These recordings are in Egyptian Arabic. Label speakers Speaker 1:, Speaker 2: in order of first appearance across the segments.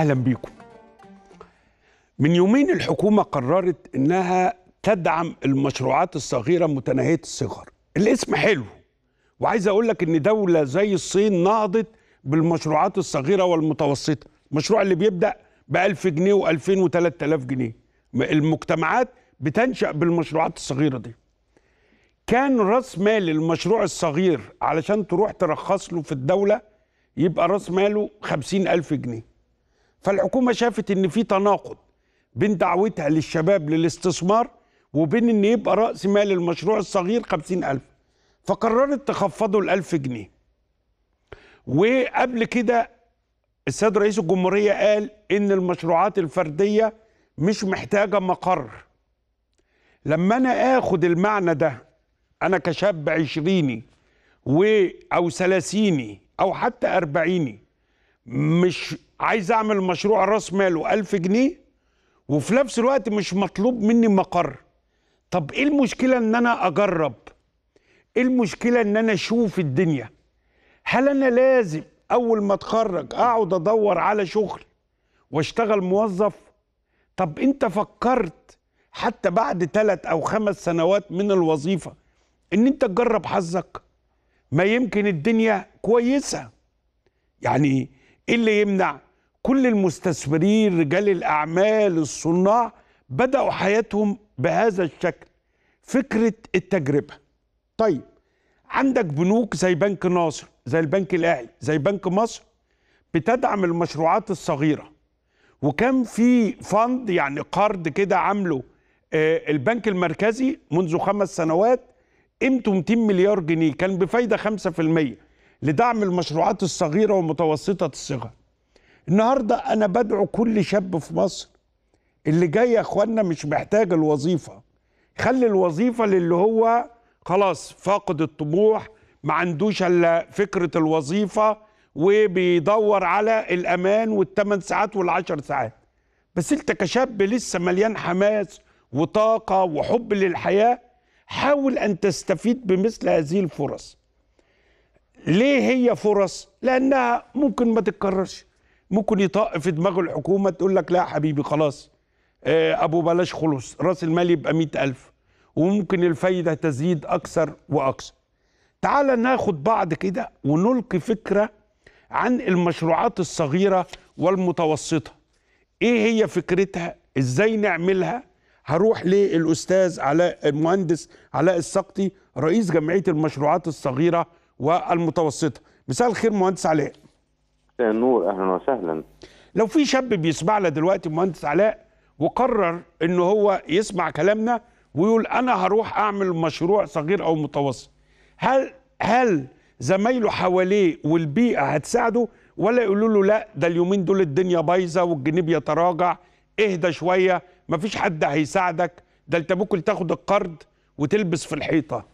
Speaker 1: اهلا بيكم من يومين الحكومه قررت انها تدعم المشروعات الصغيره متناهيه الصغر الاسم حلو وعايز اقول لك ان دوله زي الصين نهضت بالمشروعات الصغيره والمتوسطه المشروع اللي بيبدا ب 1000 جنيه و2000 و3000 جنيه المجتمعات بتنشا بالمشروعات الصغيره دي كان راس مال المشروع الصغير علشان تروح ترخص له في الدولة يبقى راس ماله خمسين ألف جنيه فالحكومة شافت إن في تناقض بين دعوتها للشباب للاستثمار وبين إن يبقى رأس مال المشروع الصغير خمسين ألف فقررت تخفضه الألف جنيه وقبل كده السيد رئيس الجمهورية قال إن المشروعات الفردية مش محتاجة مقر لما أنا آخد المعنى ده انا كشاب عشريني و او ثلاثيني او حتى اربعيني مش عايز اعمل مشروع راس ماله ألف جنيه وفي نفس الوقت مش مطلوب مني مقر طب ايه المشكلة ان انا اجرب ايه المشكلة ان انا اشوف الدنيا هل انا لازم اول ما اتخرج اقعد ادور على شغل واشتغل موظف طب انت فكرت حتى بعد ثلاث او خمس سنوات من الوظيفه ان انت تجرب حظك ما يمكن الدنيا كويسه يعني ايه اللي يمنع كل المستثمرين رجال الاعمال الصناع بداوا حياتهم بهذا الشكل فكره التجربه طيب عندك بنوك زي بنك ناصر زي البنك الاهلي زي بنك مصر بتدعم المشروعات الصغيره وكان في فند يعني قرض كده عامله آه البنك المركزي منذ خمس سنوات قيمته 200 مليار جنيه كان بفايده 5% لدعم المشروعات الصغيره ومتوسطه الصغر. النهارده انا بدعو كل شاب في مصر اللي جاي يا اخوانا مش محتاج الوظيفه. خلي الوظيفه للي هو خلاص فاقد الطموح ما عندوش الا فكره الوظيفه وبيدور على الامان والثمان ساعات والعشر ساعات. بس انت كشاب لسه مليان حماس وطاقه وحب للحياه حاول ان تستفيد بمثل هذه الفرص ليه هي فرص لانها ممكن ما تتكررش ممكن يطق في دماغ الحكومه تقول لك لا يا حبيبي خلاص ابو بلاش خلص راس المال يبقى مئة ألف وممكن الفايدة تزيد أكثر وأكثر تعال ناخد بعض كده ونلقي فكرة عن المشروعات الصغيرة والمتوسطة ايه هي فكرتها ازاي نعملها هروح للاستاذ علاء المهندس علاء السقطي رئيس جمعيه المشروعات الصغيره والمتوسطه مساء الخير مهندس علاء
Speaker 2: مساء النور اهلا وسهلا
Speaker 1: لو في شاب بيسمعنا دلوقتي مهندس علاء وقرر ان هو يسمع كلامنا ويقول انا هروح اعمل مشروع صغير او متوسط هل هل زمايله حواليه والبيئه هتساعده ولا يقولوا له لا ده اليومين دول الدنيا بايظه والجنيه بيتراجع اهدى شويه مفيش حد هيساعدك ده انت ممكن تاخد القرض وتلبس في الحيطه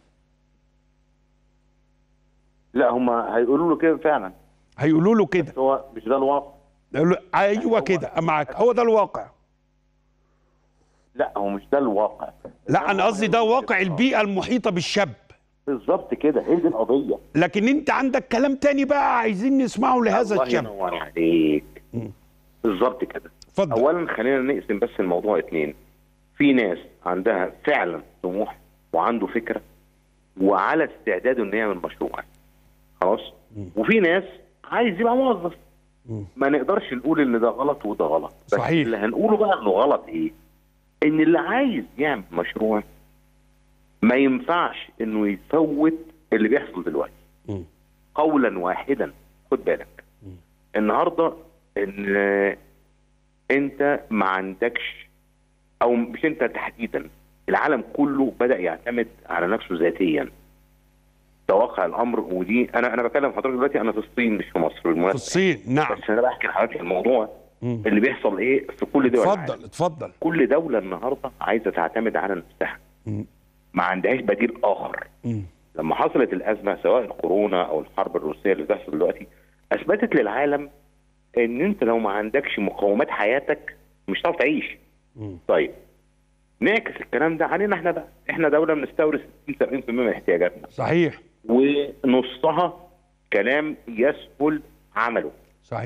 Speaker 2: لا هم هيقولوا له كده فعلا
Speaker 1: هيقولوا له كده
Speaker 2: بس هو مش ده الواقع
Speaker 1: يقولوا له ايوه
Speaker 2: هو-
Speaker 1: كده معاك هو ده الواقع
Speaker 2: لا هو مش ده الواقع
Speaker 1: لا انا قصدي ده واقع البيئه المحيطه بالشاب
Speaker 2: بالظبط كده هي دي القضيه
Speaker 1: لكن انت عندك كلام تاني بقى عايزين نسمعه لهذا
Speaker 2: الله
Speaker 1: الشاب
Speaker 2: ينور عليك بالظبط كده
Speaker 1: اتفضل
Speaker 2: اولا خلينا نقسم بس الموضوع اتنين في ناس عندها فعلا طموح وعنده فكره وعلى استعداد انه يعمل مشروع خلاص وفي ناس عايز يبقى موظف ما نقدرش نقول ان ده غلط وده غلط بس
Speaker 1: صحيح.
Speaker 2: اللي هنقوله بقى انه غلط ايه ان اللي عايز يعمل مشروع ما ينفعش انه يفوت اللي بيحصل دلوقتي
Speaker 1: مم.
Speaker 2: قولا واحدا خد بالك النهارده ان انت ما عندكش او مش انت تحديدا العالم كله بدا يعتمد على نفسه ذاتيا ده واقع الامر ودي انا انا بكلم حضرتك دلوقتي انا في الصين مش في مصر
Speaker 1: في
Speaker 2: بالمناسبه
Speaker 1: الصين نعم
Speaker 2: بس انا بحكي لحضرتك الموضوع
Speaker 1: مم.
Speaker 2: اللي بيحصل ايه في كل دول العالم.
Speaker 1: اتفضل اتفضل
Speaker 2: كل دوله النهارده عايزه تعتمد على نفسها
Speaker 1: مم.
Speaker 2: ما عندهاش بديل اخر
Speaker 1: مم.
Speaker 2: لما حصلت الازمه سواء الكورونا او الحرب الروسيه اللي بتحصل دلوقتي اثبتت للعالم ان انت لو ما عندكش مقومات حياتك مش هتعرف تعيش
Speaker 1: مم.
Speaker 2: طيب نعكس الكلام ده علينا احنا بقى احنا دوله بنستورد 60 70% من احتياجاتنا
Speaker 1: صحيح
Speaker 2: ونصها كلام يسهل عمله
Speaker 1: صحيح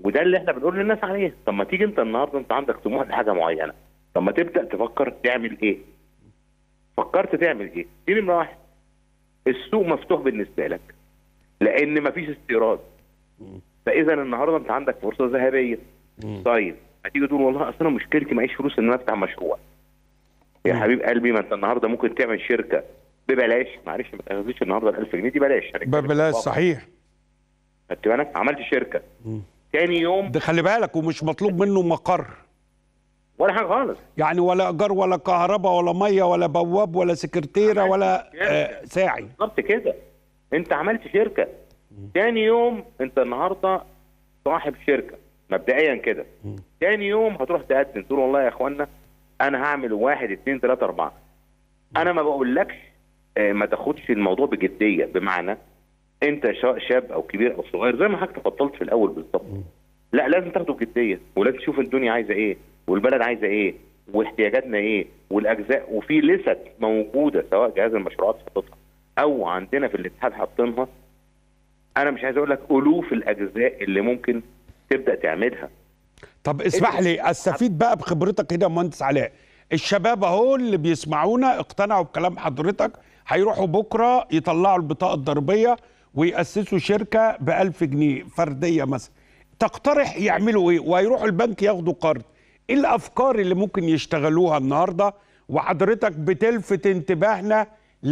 Speaker 2: وده اللي احنا بنقول للناس عليه طب ما تيجي انت النهارده انت عندك طموح لحاجه معينه طب ما تبدا تفكر تعمل ايه فكرت تعمل ايه دي نمره واحد السوق مفتوح بالنسبه لك لان مفيش استيراد فاذا النهارده انت عندك فرصه ذهبيه طيب هتيجي تقول والله اصل انا مشكلتي معيش فلوس ان انا افتح مشروع يا حبيب قلبي ما انت النهارده ممكن تعمل شركه ببلاش معلش ما تاخديش النهارده ال 1000 جنيه دي بلاش هنتكلم
Speaker 1: ببلاش
Speaker 2: في
Speaker 1: صحيح
Speaker 2: خدت بالك عملت شركه تاني يوم
Speaker 1: ده خلي بالك ومش مطلوب منه مقر
Speaker 2: ولا حاجه خالص
Speaker 1: يعني ولا ايجار ولا كهرباء ولا ميه ولا بواب ولا سكرتيره ولا آه ساعي
Speaker 2: بالظبط كده انت عملت شركه تاني يوم انت النهارده صاحب شركه مبدئيا كده تاني يوم هتروح تقدم تقول والله يا اخوانا انا هعمل واحد اتنين تلاته اربعه انا ما بقولكش آه، ما تاخدش الموضوع بجديه بمعنى انت شا- شاب او كبير او صغير زي ما حضرتك تفضلت في الاول بالظبط لا لازم تاخده بجديه ولازم تشوف الدنيا عايزه ايه والبلد عايزه ايه واحتياجاتنا ايه والاجزاء وفي لست موجوده سواء جهاز المشروعات حاططها او عندنا في الاتحاد حاطينها انا مش عايز اقول لك الوف الاجزاء اللي ممكن تبدا تعملها
Speaker 1: طب اسمح لي استفيد بقى بخبرتك هنا يا مهندس علاء الشباب اهو اللي بيسمعونا اقتنعوا بكلام حضرتك هيروحوا بكره يطلعوا البطاقه الضريبيه ويأسسوا شركه ب 1000 جنيه فرديه مثلا تقترح يعملوا ايه وهيروحوا البنك ياخدوا قرض ايه الافكار اللي ممكن يشتغلوها النهارده وحضرتك بتلفت انتباهنا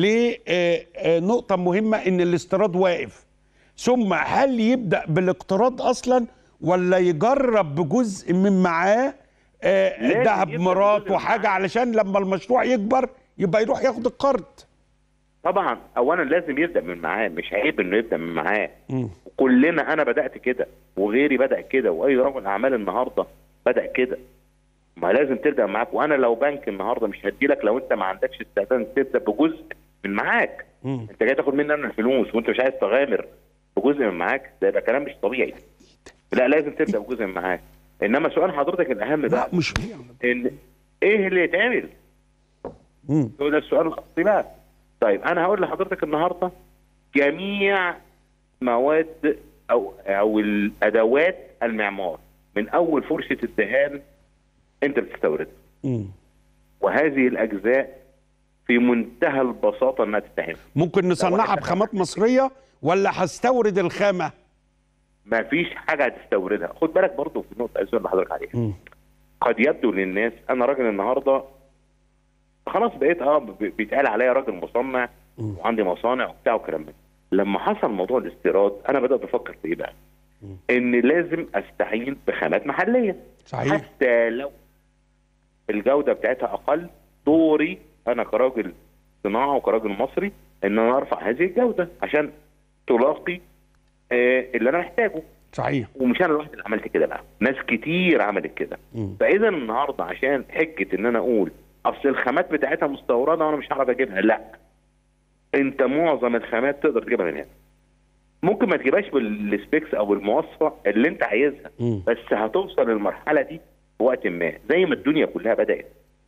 Speaker 1: لنقطه مهمه ان الاستيراد واقف ثم هل يبدا بالاقتراض اصلا ولا يجرب بجزء من معاه آه،
Speaker 2: لازم
Speaker 1: ذهب
Speaker 2: يبدأ
Speaker 1: مرات
Speaker 2: بجزء
Speaker 1: وحاجه
Speaker 2: معاه.
Speaker 1: علشان لما المشروع يكبر يبقى يروح ياخد القرض
Speaker 2: طبعا اولا لازم يبدا من معاه مش عيب انه يبدا من معاه كلنا انا بدات كده وغيري بدا كده واي رجل اعمال النهارده بدا كده ما لازم تبدا معاك وانا لو بنك النهارده مش هديلك لو انت ما عندكش استعداد تبدا بجزء من معاك انت جاي تاخد مني انا الفلوس وانت مش عايز تغامر بجزء من معاك ده يبقى كلام مش طبيعي لا لازم تبدا بجزء من معاك انما سؤال حضرتك الاهم
Speaker 1: لا
Speaker 2: بقى
Speaker 1: مش
Speaker 2: ان ايه اللي يتعمل
Speaker 1: مم.
Speaker 2: هو ده السؤال الاصلي بقى طيب انا هقول لحضرتك النهارده جميع مواد او او الادوات المعمار من اول فرشه الدهان انت بتستوردها
Speaker 1: مم.
Speaker 2: وهذه الاجزاء في منتهى البساطه انها تتعمل
Speaker 1: ممكن نصنعها
Speaker 2: واحد
Speaker 1: بخامات مصريه ولا هستورد الخامه
Speaker 2: ما فيش حاجه هتستوردها خد بالك برضه في نقطه عايز اقول لحضرتك عليها
Speaker 1: مم.
Speaker 2: قد يبدو للناس انا راجل النهارده خلاص بقيت اه ب- بيتقال عليا راجل مصنع وعندي مصانع وبتاع والكلام ده لما حصل موضوع الاستيراد انا بدات افكر في ايه بقى؟ ان لازم استعين بخامات محليه
Speaker 1: صحيح
Speaker 2: حتى لو الجوده بتاعتها اقل دوري انا كراجل صناعه وكراجل مصري ان انا ارفع هذه الجوده عشان تلاقي آه اللي انا محتاجه
Speaker 1: صحيح
Speaker 2: ومش انا لوحدي اللي عملت كده بقى ناس كتير عملت كده
Speaker 1: مم.
Speaker 2: فاذا النهارده عشان حجه ان انا اقول اصل الخامات بتاعتها مستورده وانا مش هعرف اجيبها لا انت معظم الخامات تقدر تجيبها من هنا ممكن ما تجيبهاش بالسبيكس او بالمواصفه اللي انت عايزها
Speaker 1: مم.
Speaker 2: بس هتوصل للمرحله دي في وقت ما زي ما الدنيا كلها بدات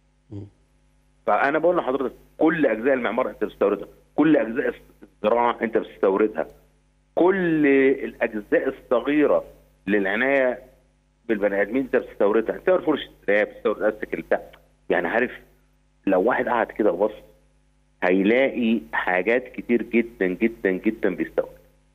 Speaker 2: فانا بقول لحضرتك كل اجزاء المعمار انت بتستوردها كل اجزاء الزراعه انت بتستوردها كل الاجزاء الصغيره للعنايه بالبني ادمين انت بتستوردها انت بتستورد فرشه الدولاب بتستورد استك بتاع يعني عارف لو واحد قعد كده وبص هيلاقي حاجات كتير جدا جدا جدا بيستورد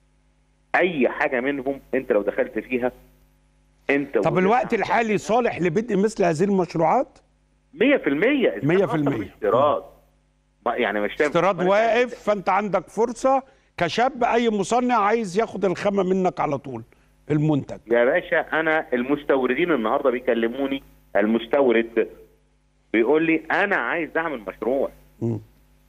Speaker 2: اي حاجه منهم انت لو دخلت فيها انت
Speaker 1: طب الوقت الحالي صالح لبدء مثل هذه المشروعات
Speaker 2: 100% 100%
Speaker 1: 100%.
Speaker 2: استيراد ما- يعني مش فاهم
Speaker 1: استيراد
Speaker 2: ما-
Speaker 1: واقف فانت عندك فرصه كشاب اي مصنع عايز ياخد الخامه منك على طول المنتج
Speaker 2: يا باشا انا المستوردين النهارده بيكلموني المستورد بيقول لي انا عايز اعمل مشروع
Speaker 1: مم.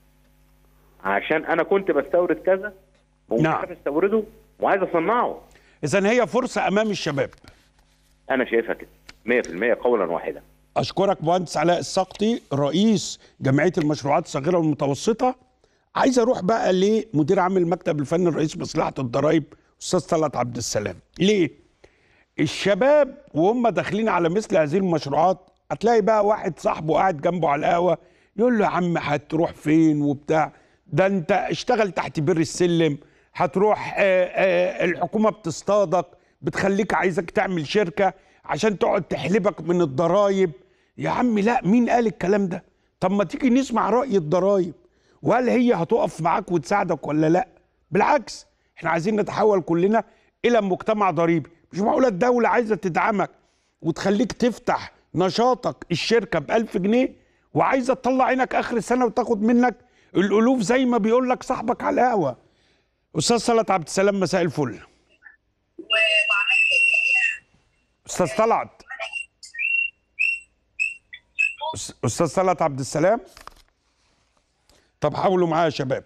Speaker 2: عشان انا كنت بستورد كذا ومش
Speaker 1: نعم.
Speaker 2: عارف استورده وعايز اصنعه
Speaker 1: اذا هي فرصه امام الشباب
Speaker 2: انا شايفها كده 100% قولا واحدا
Speaker 1: اشكرك مهندس علاء السقطي رئيس جمعيه المشروعات الصغيره والمتوسطه عايز اروح بقى لمدير عام المكتب الفني رئيس مصلحه الضرائب استاذ طلعت عبد السلام ليه الشباب وهم داخلين على مثل هذه المشروعات هتلاقي بقى واحد صاحبه قاعد جنبه على القهوه يقول له يا عم هتروح فين وبتاع ده انت اشتغل تحت بير السلم هتروح آه، آه، الحكومه بتصطادك بتخليك عايزك تعمل شركه عشان تقعد تحلبك من الضرايب يا عم لا مين قال الكلام ده طب ما تيجي نسمع راي الضرايب وهل هي هتقف معاك وتساعدك ولا لا بالعكس احنا عايزين نتحول كلنا الى مجتمع ضريبي مش معقوله الدوله عايزه تدعمك وتخليك تفتح نشاطك الشركه ب 1000 جنيه وعايزه تطلع عينك اخر السنه وتاخد منك الالوف زي ما بيقول لك صاحبك على القهوه استاذ صلت عبد السلام مساء الفل استاذ طلعت أس- استاذ طلعت عبد السلام طب حاولوا معايا يا شباب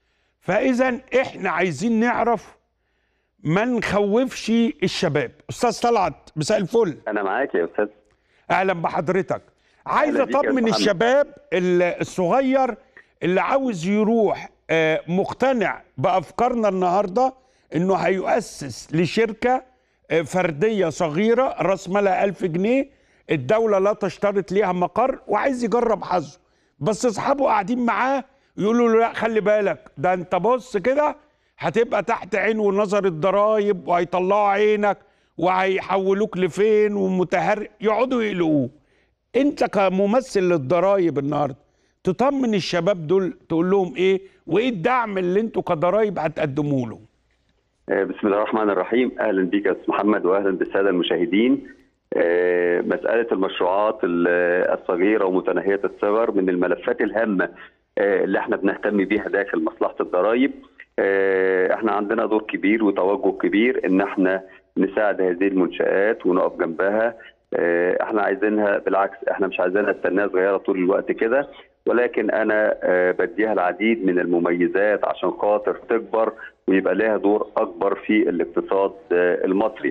Speaker 1: فاذا احنا عايزين نعرف ما نخوفش الشباب استاذ طلعت مساء الفل
Speaker 3: انا معاك يا استاذ
Speaker 1: اهلا بحضرتك عايز
Speaker 3: أهلا بيك يا
Speaker 1: اطمن
Speaker 3: محمد.
Speaker 1: الشباب ال- الصغير اللي عاوز يروح آه، مقتنع بافكارنا النهارده انه هيؤسس لشركه آه، فرديه صغيره راس مالها 1000 جنيه الدوله لا تشترط ليها مقر وعايز يجرب حظه بس اصحابه قاعدين معاه يقولوا له لا خلي بالك ده انت بص كده هتبقى تحت عين ونظر الضرايب وهيطلعوا عينك وهيحولوك لفين ومتهر يقعدوا يقلقوه انت كممثل للضرايب النهارده تطمن الشباب دول تقول لهم ايه وايه الدعم اللي انتوا كضرايب هتقدموا له
Speaker 3: آه، بسم الله الرحمن الرحيم اهلا بك يا استاذ محمد واهلا بالساده المشاهدين آه، مساله المشروعات ال- الصغيره ومتناهيه الصغر من الملفات الهامه آه، اللي احنا بنهتم بيها داخل مصلحه الضرائب آه، احنا عندنا دور كبير وتوجه كبير ان احنا نساعد هذه المنشآت ونقف جنبها آه، احنا عايزينها بالعكس احنا مش عايزينها تستناها صغيره طول الوقت كده ولكن انا آه، بديها العديد من المميزات عشان خاطر تكبر ويبقى لها دور اكبر في الاقتصاد آه، المصري.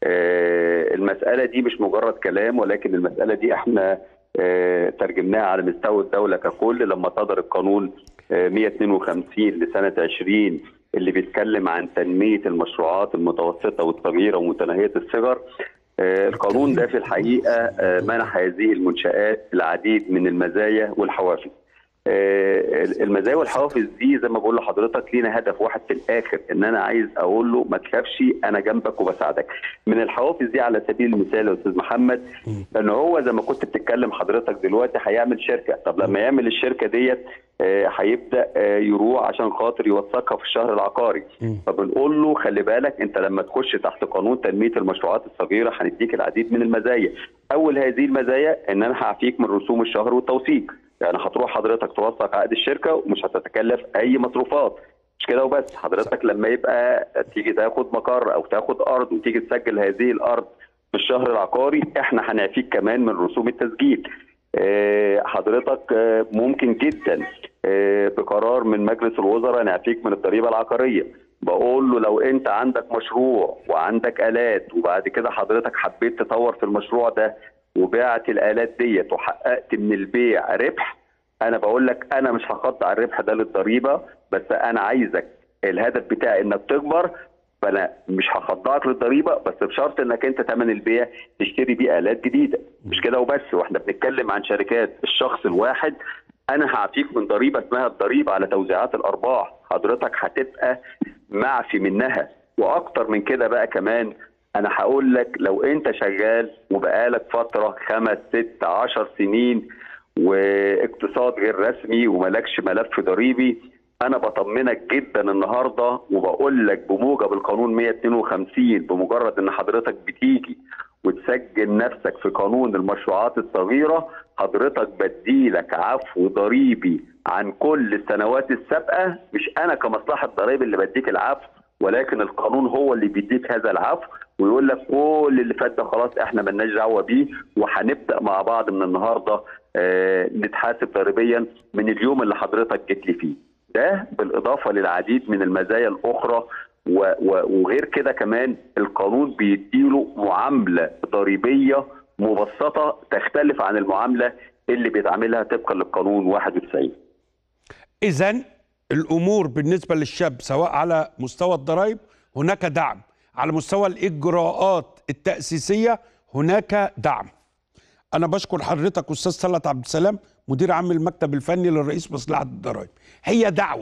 Speaker 3: آه، المساله دي مش مجرد كلام ولكن المساله دي احنا آه، ترجمناها على مستوى الدوله ككل لما صدر القانون آه، 152 لسنه 20 اللي بيتكلم عن تنميه المشروعات المتوسطه والصغيره ومتناهيه الصغر. آه، القانون ده في الحقيقه آه، منح هذه المنشآت العديد من المزايا والحوافز. آه، المزايا والحوافز دي زي ما بقول لحضرتك لينا هدف واحد في الاخر ان انا عايز اقول له ما تخافش انا جنبك وبساعدك. من الحوافز دي على سبيل المثال يا استاذ محمد ان هو زي ما كنت بتتكلم حضرتك دلوقتي هيعمل شركه، طب لما يعمل الشركه ديت آه، هيبدا آه، يروح عشان خاطر يوثقها في الشهر العقاري. فبنقول له خلي بالك انت لما تخش تحت قانون تنميه المشروعات الصغيره هنديك العديد من المزايا. اول هذه المزايا ان انا هعفيك من رسوم الشهر والتوثيق. يعني هتروح حضرتك توثق عقد الشركه ومش هتتكلف اي مصروفات. مش كده وبس حضرتك لما يبقى تيجي تاخد مقر او تاخد ارض وتيجي تسجل هذه الارض في الشهر العقاري احنا هنعفيك كمان من رسوم التسجيل. آه، حضرتك آه، ممكن جدا آه، بقرار من مجلس الوزراء نعفيك من الضريبه العقاريه بقول له لو انت عندك مشروع وعندك الات وبعد كده حضرتك حبيت تطور في المشروع ده وبعت الالات ديت وحققت من البيع ربح انا بقول لك انا مش هخضع الربح ده للضريبه بس انا عايزك الهدف بتاعي انك تكبر فانا مش هخضعك للضريبه بس بشرط انك انت ثمن البيع تشتري بيه الات جديده مش كده وبس واحنا بنتكلم عن شركات الشخص الواحد انا هعفيك من ضريبه اسمها الضريبه على توزيعات الارباح حضرتك هتبقى معفي منها واكتر من كده بقى كمان انا هقول لك لو انت شغال وبقالك فتره خمس ست عشر سنين واقتصاد غير رسمي وملكش ملف ضريبي انا بطمنك جدا النهارده وبقول لك بموجب القانون 152 بمجرد ان حضرتك بتيجي وتسجل نفسك في قانون المشروعات الصغيره حضرتك بديلك عفو ضريبي عن كل السنوات السابقه مش انا كمصلحه ضرائب اللي بديك العفو ولكن القانون هو اللي بيديك هذا العفو ويقول لك كل اللي فات ده خلاص احنا مالناش دعوه بيه وهنبدا مع بعض من النهارده آه نتحاسب ضريبيا من اليوم اللي حضرتك جيت لي فيه. ده بالاضافه للعديد من المزايا الاخرى و- و- وغير كده كمان القانون بيديله معامله ضريبيه مبسطه تختلف عن المعامله اللي بيتعاملها طبقا للقانون 91.
Speaker 1: اذا الامور بالنسبه للشاب سواء على مستوى الضرائب هناك دعم على مستوى الاجراءات التاسيسيه هناك دعم انا بشكر حضرتك استاذ طلعت عبد السلام مدير عام المكتب الفني للرئيس مصلحه الضرائب هي دعوه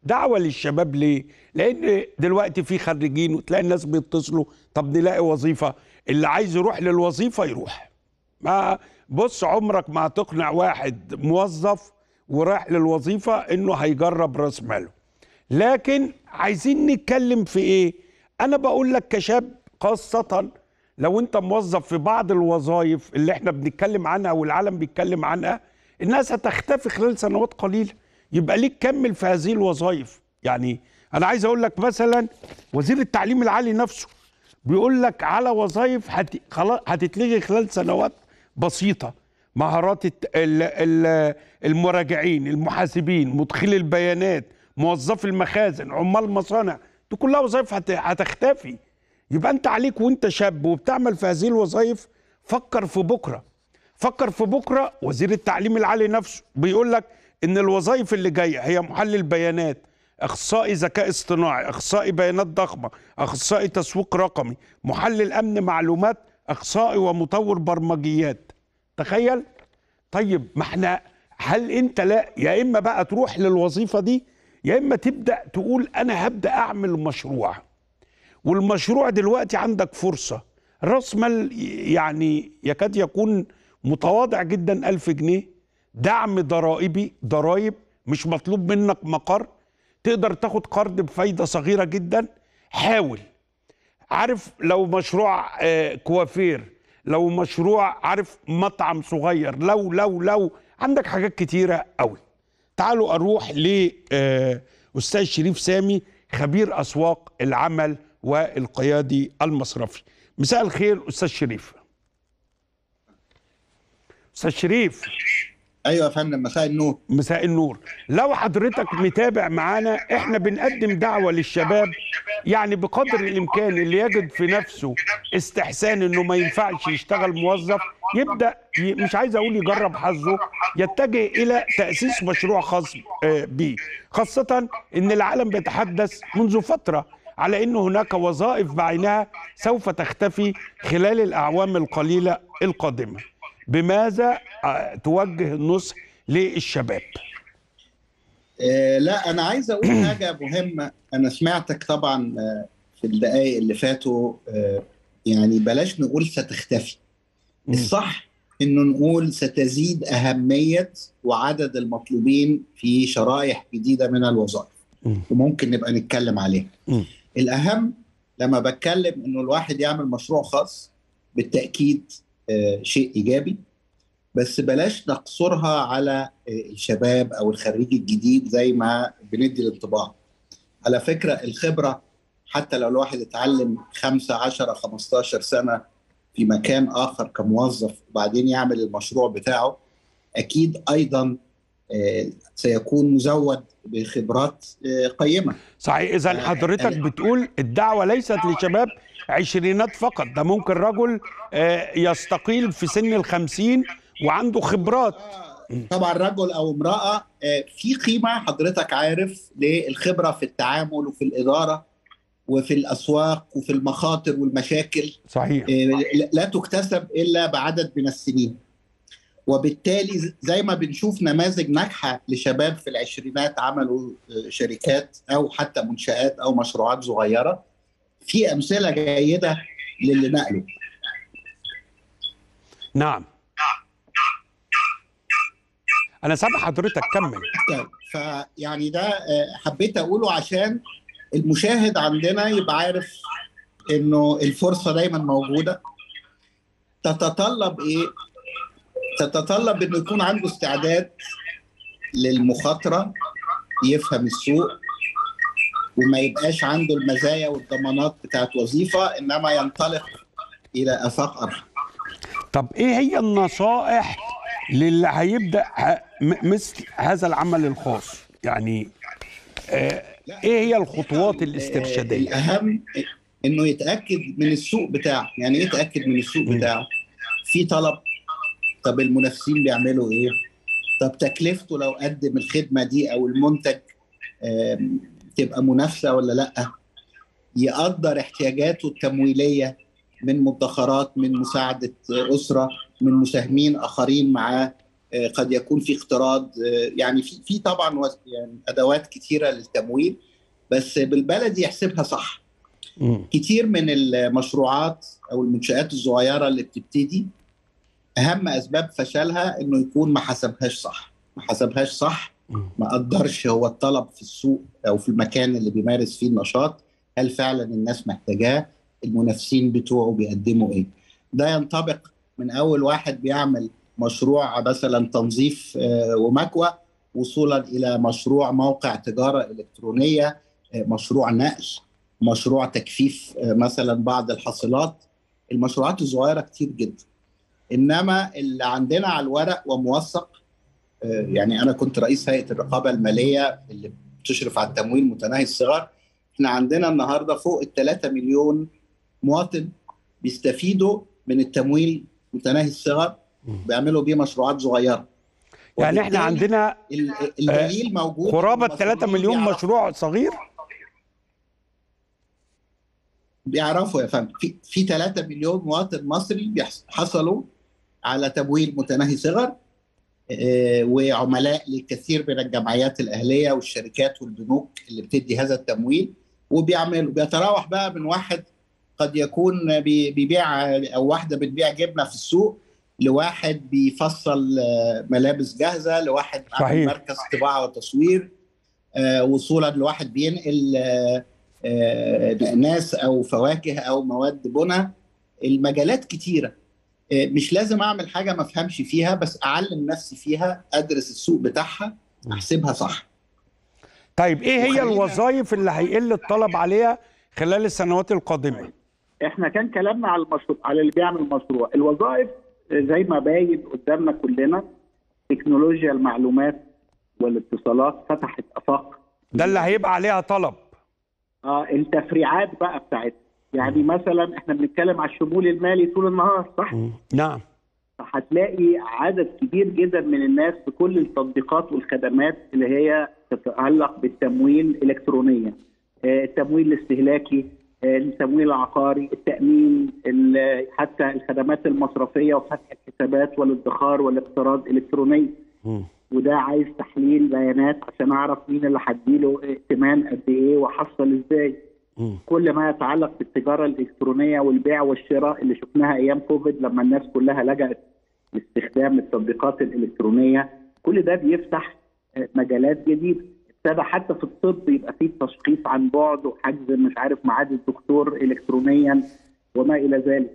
Speaker 1: دعوه للشباب ليه لان دلوقتي في خريجين وتلاقي الناس بيتصلوا طب نلاقي وظيفه اللي عايز يروح للوظيفه يروح ما بص عمرك ما هتقنع واحد موظف ورايح للوظيفه انه هيجرب راس ماله لكن عايزين نتكلم في ايه انا بقول لك كشاب خاصه لو انت موظف في بعض الوظائف اللي احنا بنتكلم عنها والعالم بيتكلم عنها الناس هتختفي خلال سنوات قليله يبقى ليك كمل في هذه الوظائف يعني انا عايز اقول لك مثلا وزير التعليم العالي نفسه بيقول لك على وظائف هت... خلاص هتتلغي خلال سنوات بسيطه مهارات الت... ال... ال... المراجعين المحاسبين مدخلي البيانات موظفي المخازن عمال مصانع دي كلها وظائف هت... هتختفي يبقى انت عليك وانت شاب وبتعمل في هذه الوظائف فكر في بكره فكر في بكره وزير التعليم العالي نفسه بيقول لك ان الوظائف اللي جايه هي محلل بيانات اخصائي ذكاء اصطناعي اخصائي بيانات ضخمه اخصائي تسويق رقمي محلل امن معلومات اخصائي ومطور برمجيات تخيل طيب ما احنا هل انت لا يا اما بقى تروح للوظيفه دي يا اما تبدا تقول انا هبدا اعمل مشروع والمشروع دلوقتي عندك فرصه راس مال يعني يكاد يكون متواضع جدا ألف جنيه دعم ضرائبي ضرائب مش مطلوب منك مقر تقدر تاخد قرض بفايدة صغيرة جدا حاول عارف لو مشروع آه، كوافير لو مشروع عارف مطعم صغير لو لو لو عندك حاجات كتيرة قوي تعالوا أروح لأستاذ شريف سامي خبير أسواق العمل والقيادي المصرفي مساء الخير أستاذ شريف أستاذ شريف
Speaker 4: ايوه يا فندم مساء النور
Speaker 1: مساء النور لو حضرتك متابع معانا احنا بنقدم دعوة للشباب يعني بقدر الامكان اللي يجد في نفسه استحسان انه ما ينفعش يشتغل موظف يبدأ ي- مش عايز اقول يجرب حظه يتجه الى تأسيس مشروع خاص آه، بيه خاصة ان العالم بيتحدث منذ فترة على ان هناك وظائف بعينها سوف تختفي خلال الاعوام القليلة القادمة بماذا آه، توجه النصح للشباب
Speaker 4: آه لا انا عايز اقول حاجه مهمه انا سمعتك طبعا آه في الدقائق اللي فاتوا آه يعني بلاش نقول ستختفي
Speaker 1: مم.
Speaker 4: الصح انه نقول ستزيد اهميه وعدد المطلوبين في شرائح جديده من الوظائف
Speaker 1: مم.
Speaker 4: وممكن نبقى نتكلم عليها
Speaker 1: مم.
Speaker 4: الاهم لما بتكلم انه الواحد يعمل مشروع خاص بالتاكيد آه، شيء ايجابي بس بلاش نقصرها على آه، الشباب او الخريج الجديد زي ما بندي الانطباع على فكره الخبره حتى لو الواحد اتعلم 5 10 15 سنه في مكان اخر كموظف وبعدين يعمل المشروع بتاعه اكيد ايضا آه، سيكون مزود بخبرات آه، قيمه
Speaker 1: صحيح اذا حضرتك بتقول الدعوه ليست لشباب عشرينات فقط ده ممكن رجل آه، يستقيل في سن الخمسين وعنده خبرات
Speaker 4: طبعا رجل او امراه آه، في قيمه حضرتك عارف للخبره في التعامل وفي الاداره وفي الاسواق وفي المخاطر والمشاكل
Speaker 1: صحيح
Speaker 4: آه، لا تكتسب الا بعدد من السنين وبالتالي زي ما بنشوف نماذج ناجحه لشباب في العشرينات عملوا آه، شركات او حتى منشات او مشروعات صغيره في امثله جيده للي نقلوا
Speaker 1: نعم انا سامع حضرتك كمل
Speaker 4: طيب فيعني ده آه، حبيت اقوله عشان المشاهد عندنا يبقى عارف انه الفرصه دايما موجوده تتطلب ايه؟ تتطلب انه يكون عنده استعداد للمخاطره يفهم السوق وما يبقاش عنده المزايا والضمانات بتاعت وظيفه انما ينطلق الى افاق ارحم.
Speaker 1: طب ايه هي النصائح للي هيبدا ه- م- مثل هذا العمل الخاص يعني آه، ايه هي الخطوات الاسترشاديه
Speaker 4: الاهم انه يتاكد من السوق بتاعه يعني ايه يتاكد من السوق
Speaker 1: مم.
Speaker 4: بتاعه في طلب طب المنافسين بيعملوا ايه طب تكلفته لو قدم الخدمه دي او المنتج آم، تبقى منافسه ولا لا يقدر احتياجاته التمويليه من مدخرات من مساعده اسره من مساهمين اخرين معاه آه، قد يكون في اقتراض آه، يعني في في طبعا وس- يعني ادوات كثيره للتمويل بس بالبلدي يحسبها صح
Speaker 1: مم.
Speaker 4: كتير من المشروعات او المنشات الصغيره اللي بتبتدي اهم اسباب فشلها انه يكون ما حسبهاش صح ما حسبهاش صح
Speaker 1: مم.
Speaker 4: ما قدرش هو الطلب في السوق او في المكان اللي بيمارس فيه النشاط هل فعلا الناس محتاجاه المنافسين بتوعه بيقدموا ايه ده ينطبق من اول واحد بيعمل مشروع مثلا تنظيف آه، ومكوى وصولا الى مشروع موقع تجاره الكترونيه آه، مشروع نقل مشروع تجفيف آه، مثلا بعض الحاصلات المشروعات الصغيره كتير جدا انما اللي عندنا على الورق وموثق آه، يعني انا كنت رئيس هيئه الرقابه الماليه اللي بتشرف على التمويل متناهي الصغر احنا عندنا النهارده فوق ال 3 مليون مواطن بيستفيدوا من التمويل متناهي الصغر بيعملوا بيه مشروعات صغيره
Speaker 1: يعني احنا
Speaker 4: وبالتالي
Speaker 1: عندنا
Speaker 4: ال- الدليل موجود
Speaker 1: قرابه
Speaker 4: إن
Speaker 1: 3
Speaker 4: المصريين
Speaker 1: مليون
Speaker 4: بيعرفوا-
Speaker 1: مشروع صغير
Speaker 4: بيعرفوا يا فندم في في 3 مليون مواطن مصري بيحص- حصلوا على تمويل متناهي صغر آه، وعملاء لكثير من الجمعيات الاهليه والشركات والبنوك اللي بتدي هذا التمويل وبيعملوا بيتراوح بقى من واحد قد يكون بي- بيبيع او واحده بتبيع جبنه في السوق لواحد بيفصل آه، ملابس جاهزه لواحد عامل
Speaker 1: صحيح.
Speaker 4: مركز طباعه وتصوير آه، وصولا لواحد بينقل آه، آه، ناس او فواكه او مواد بناء المجالات كتيره آه، مش لازم اعمل حاجه ما افهمش فيها بس اعلم نفسي فيها ادرس السوق بتاعها احسبها صح
Speaker 1: طيب ايه هي
Speaker 4: وخلينا-
Speaker 1: الوظائف اللي هيقل الطلب عليها خلال السنوات القادمه
Speaker 5: احنا كان كلامنا على المشروع على اللي بيعمل مشروع الوظائف زي ما باين قدامنا كلنا تكنولوجيا المعلومات والاتصالات فتحت افاق
Speaker 1: ده اللي هيبقى عليها طلب
Speaker 5: اه التفريعات بقى بتاعتها يعني مثلا احنا بنتكلم على الشمول المالي طول النهار صح؟
Speaker 1: نعم
Speaker 5: هتلاقي عدد كبير جدا من الناس في كل التطبيقات والخدمات اللي هي تتعلق بالتمويل الكترونيا آه، التمويل الاستهلاكي آه، التمويل العقاري التامين ال- حتى الخدمات المصرفيه وفتح الحسابات والادخار والاقتراض الكتروني
Speaker 1: مم.
Speaker 5: وده عايز تحليل بيانات عشان اعرف مين اللي هديله ائتمان قد ايه واحصل ازاي
Speaker 1: مم.
Speaker 5: كل ما يتعلق بالتجاره الالكترونيه والبيع والشراء اللي شفناها ايام كوفيد لما الناس كلها لجأت لاستخدام التطبيقات الالكترونيه كل ده بيفتح آه، مجالات جديده ابتدى حتى في الطب يبقى فيه تشخيص عن بعد وحجز مش عارف ميعاد الدكتور الكترونيا وما الى ذلك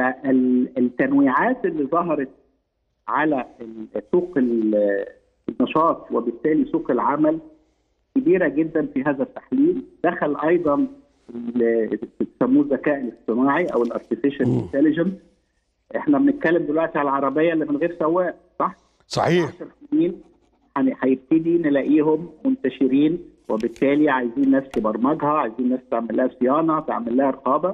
Speaker 5: فالتنويعات اللي ظهرت على ال- سوق ال- النشاط وبالتالي سوق العمل كبيره جدا في هذا التحليل دخل ايضا ال- بيسموه الذكاء الاصطناعي او الارتفيشال انتليجنس احنا بنتكلم دلوقتي على العربيه اللي من غير سواق صح؟
Speaker 1: صحيح
Speaker 5: 10 سنين هن- هيبتدي نلاقيهم منتشرين وبالتالي عايزين ناس تبرمجها عايزين ناس تعمل لها صيانه تعمل لها رقابه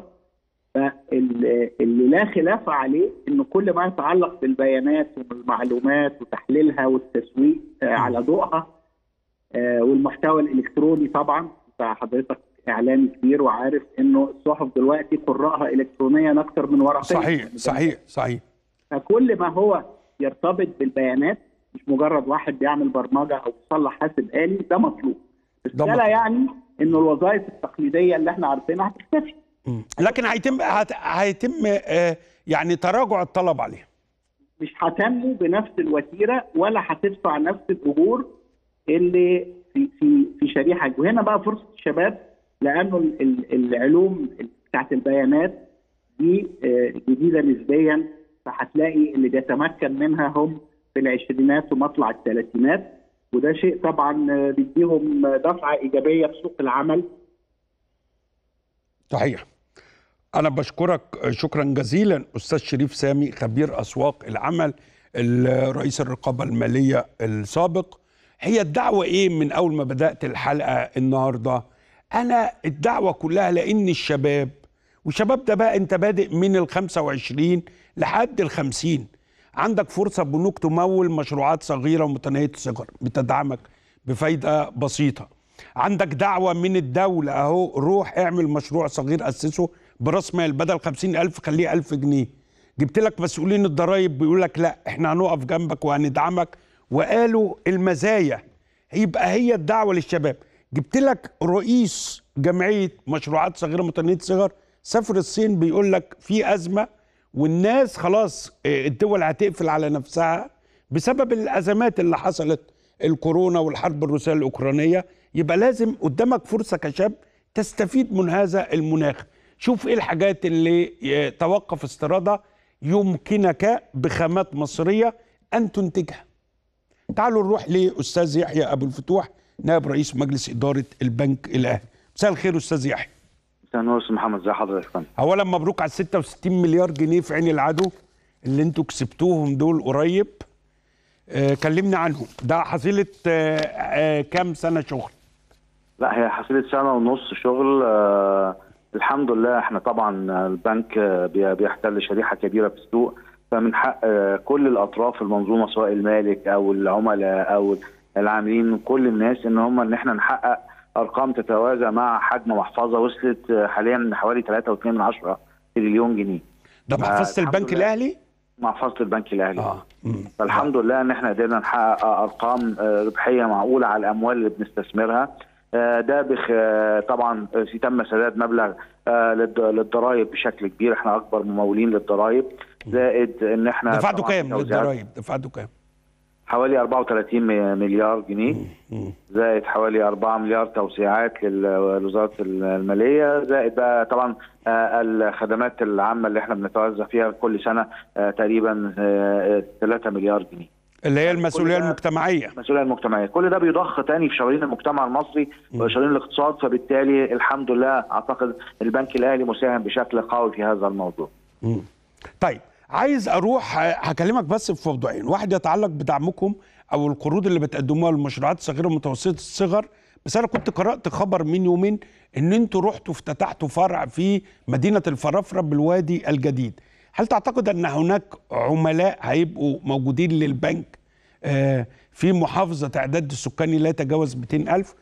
Speaker 5: فاللي لا خلاف عليه انه كل ما يتعلق بالبيانات والمعلومات وتحليلها والتسويق آه، على ضوءها آه، والمحتوى الالكتروني طبعا انت حضرتك اعلامي كبير وعارف انه الصحف دلوقتي قراءها الكترونيا اكثر من ورقيه
Speaker 1: صحيح صحيح صحيح
Speaker 5: فكل ما هو يرتبط بالبيانات مش مجرد واحد بيعمل برمجه او بيصلح حاسب آلي ده مطلوب بس
Speaker 1: ده
Speaker 5: ده لا
Speaker 1: مطلوب.
Speaker 5: يعني انه الوظائف التقليديه اللي احنا عارفينها هتختفي
Speaker 1: مم. لكن هيتم هت- هيتم آه، يعني تراجع الطلب عليها
Speaker 5: مش هتنمو بنفس الوتيره ولا هتدفع نفس الاجور اللي في في في شريحه وهنا بقى فرصه الشباب لانه ال- ال- العلوم بتاعت البيانات دي آه، جديده نسبيا فهتلاقي اللي بيتمكن منها هم في العشرينات ومطلع الثلاثينات وده شيء طبعا آه، بيديهم دفعه ايجابيه في سوق العمل
Speaker 1: صحيح أنا بشكرك شكرا جزيلا أستاذ شريف سامي خبير أسواق العمل ال- رئيس الرقابة المالية السابق هي الدعوة إيه من أول ما بدأت الحلقة النهاردة أنا الدعوة كلها لأن الشباب والشباب ده بقى أنت بادئ من ال 25 لحد ال 50 عندك فرصة بنوك تمول مشروعات صغيرة ومتناهية الصغر بتدعمك بفايدة بسيطة عندك دعوة من الدولة أهو روح اعمل مشروع صغير أسسه برأس مال بدل خمسين ألف خليه ألف جنيه جبت لك مسؤولين الضرايب بيقول لك لا احنا هنقف جنبك وهندعمك وقالوا المزايا يبقى هي الدعوه للشباب جبت لك رئيس جمعيه مشروعات صغيره متناهيه الصغر سافر الصين بيقول لك في ازمه والناس خلاص اه، الدول هتقفل على نفسها بسبب الازمات اللي حصلت الكورونا والحرب الروسيه الاوكرانيه يبقى لازم قدامك فرصه كشاب تستفيد من هذا المناخ شوف ايه الحاجات اللي اه، توقف استيرادها يمكنك بخامات مصريه ان تنتجها تعالوا نروح لاستاذ يحيى ابو الفتوح نائب رئيس مجلس اداره البنك الاهلي مساء الخير استاذ يحيى
Speaker 6: مساء النور استاذ محمد ازي حضرتك يا فندم
Speaker 1: اولا مبروك على 66 مليار جنيه في عين العدو اللي انتوا كسبتوهم دول قريب آه كلمنا عنهم ده حصيله آه آه كام سنه شغل
Speaker 6: لا هي حصيله سنه ونص شغل آه الحمد لله احنا طبعا البنك آه، بي- بيحتل شريحه كبيره في السوق فمن حق آه، كل الاطراف المنظومه سواء المالك او العملاء او العاملين كل الناس ان هم ان احنا نحقق ارقام تتوازى مع حجم محفظه وصلت آه، حاليا لحوالي 3.2 تريليون جنيه
Speaker 1: ده محفظه
Speaker 6: الحمد
Speaker 1: البنك
Speaker 6: لله.
Speaker 1: الاهلي
Speaker 6: محفظه البنك الاهلي
Speaker 1: اه مم.
Speaker 6: فالحمد لله ان احنا قدرنا نحقق ارقام آه، ربحيه معقوله على الاموال اللي بنستثمرها آه، ده بخ آه، طبعا آه، في تم سداد مبلغ آه، للض- للضرائب بشكل كبير احنا اكبر ممولين للضرائب زائد ان احنا
Speaker 1: دفعتوا
Speaker 6: طبعاً
Speaker 1: كام
Speaker 6: توزيعات
Speaker 1: للضرايب دفعتوا كام
Speaker 6: حوالي 34 م- مليار جنيه
Speaker 1: مم.
Speaker 6: زائد حوالي 4 مليار توسيعات لل- لوزاره الماليه زائد بقى طبعا آه، الخدمات العامه اللي احنا بنتوزع فيها كل سنه آه، تقريبا آه، آه، 3 مليار جنيه
Speaker 1: اللي هي المسؤوليه
Speaker 6: كل ده-
Speaker 1: المجتمعيه
Speaker 6: المسؤوليه المجتمعيه كل ده بيضخ تاني في شرايين المجتمع المصري وشرايين الاقتصاد فبالتالي الحمد لله اعتقد البنك الاهلي مساهم بشكل قوي في هذا الموضوع
Speaker 1: مم. طيب عايز اروح ه- هكلمك بس في موضوعين واحد يتعلق بدعمكم او القروض اللي بتقدموها للمشروعات الصغيره ومتوسطه الصغر بس انا كنت قرات خبر من يومين ان انتوا رحتوا افتتحتوا فرع في مدينه الفرافره بالوادي الجديد هل تعتقد ان هناك عملاء هيبقوا موجودين للبنك آه، في محافظه تعداد السكاني لا يتجاوز 200 الف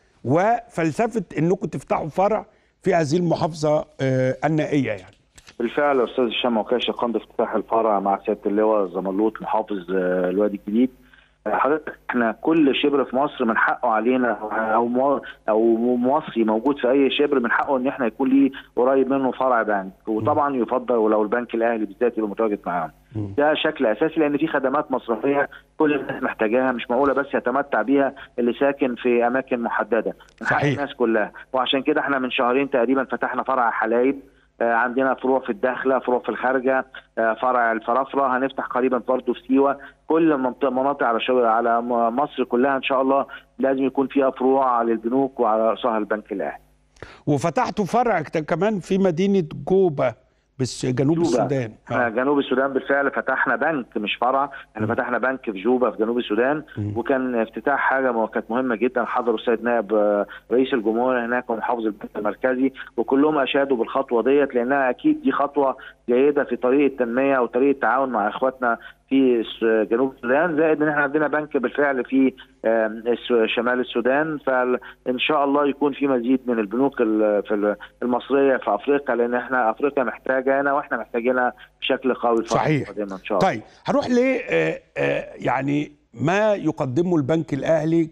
Speaker 1: وفلسفه انكم تفتحوا فرع في هذه المحافظه آه، النائيه يعني
Speaker 6: بالفعل يا استاذ هشام عكاشه قام بافتتاح الفرع مع سياده اللواء زملوط محافظ آه، الوادي الجديد آه، حضرتك احنا كل شبر في مصر من حقه علينا او مو او مصري موجود في اي شبر من حقه ان احنا يكون ليه قريب منه فرع بنك وطبعا يفضل ولو البنك الاهلي بالذات يبقى متواجد معاهم ده شكل اساسي لان في خدمات مصرفيه كل الناس محتاجاها مش معقوله بس يتمتع بيها اللي ساكن في اماكن محدده من حق
Speaker 1: صحيح.
Speaker 6: الناس كلها وعشان كده احنا من شهرين تقريبا فتحنا فرع حلايب آه، عندنا فروع في الداخله فروع في الخارجه آه، فرع الفرافره هنفتح قريبا برضه في سيوه كل منطقه مناطق على شو على م- مصر كلها ان شاء الله لازم يكون فيها فروع للبنوك وعلى راسها البنك الاهلي
Speaker 1: وفتحتوا فرع كت- كمان في مدينة جوبا بس جنوب
Speaker 6: جوبا.
Speaker 1: السودان
Speaker 6: احنا
Speaker 1: آه.
Speaker 6: جنوب السودان بالفعل فتحنا بنك مش فرع احنا فتحنا بنك في جوبا في جنوب السودان وكان افتتاح حاجه مو- كانت مهمه جدا حضروا السيد نائب آه، رئيس الجمهوريه هناك ومحافظ البنك المركزي وكلهم اشادوا بالخطوه ديت لانها اكيد دي خطوه جيده في طريق التنميه وطريق التعاون مع اخواتنا في الس- جنوب السودان زائد ان احنا عندنا بنك بالفعل في آم، الس- شمال السودان فان شاء الله يكون في مزيد من البنوك ال- في ال- المصريه في افريقيا لان احنا افريقيا محتاجانا واحنا محتاجينها بشكل قوي الفترة
Speaker 1: صحيح.
Speaker 6: القادمة ان شاء الله
Speaker 1: طيب هروح ل آه، آه، يعني ما يقدمه البنك الأهلي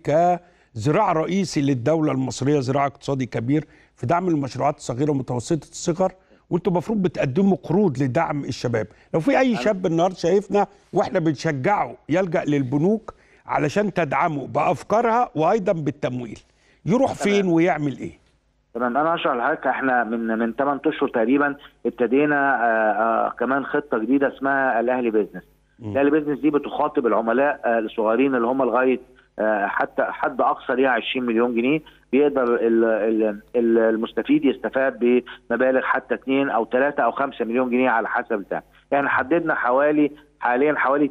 Speaker 1: كذراع رئيسي للدولة المصرية ذراع اقتصادي كبير في دعم المشروعات الصغيرة ومتوسطة الصغر وانتوا المفروض بتقدموا قروض لدعم الشباب لو في اي شاب النهارده شايفنا واحنا بنشجعه يلجأ للبنوك علشان تدعمه بأفكارها وأيضا بالتمويل يروح فين ويعمل ايه
Speaker 6: تمام انا هشرح لحضرتك احنا من من 8 اشهر تقريبا ابتدينا آه، آه، كمان خطه جديده اسمها الاهلي بيزنس الاهلي بيزنس دي بتخاطب العملاء آه، الصغيرين اللي هم لغايه آه، حتى حد اقصى ليها 20 مليون جنيه بيقدر ال- ال- ال- المستفيد يستفاد بمبالغ حتى 2 او 3 او 5 مليون جنيه على حسب ده يعني حددنا حوالي حاليا حوالي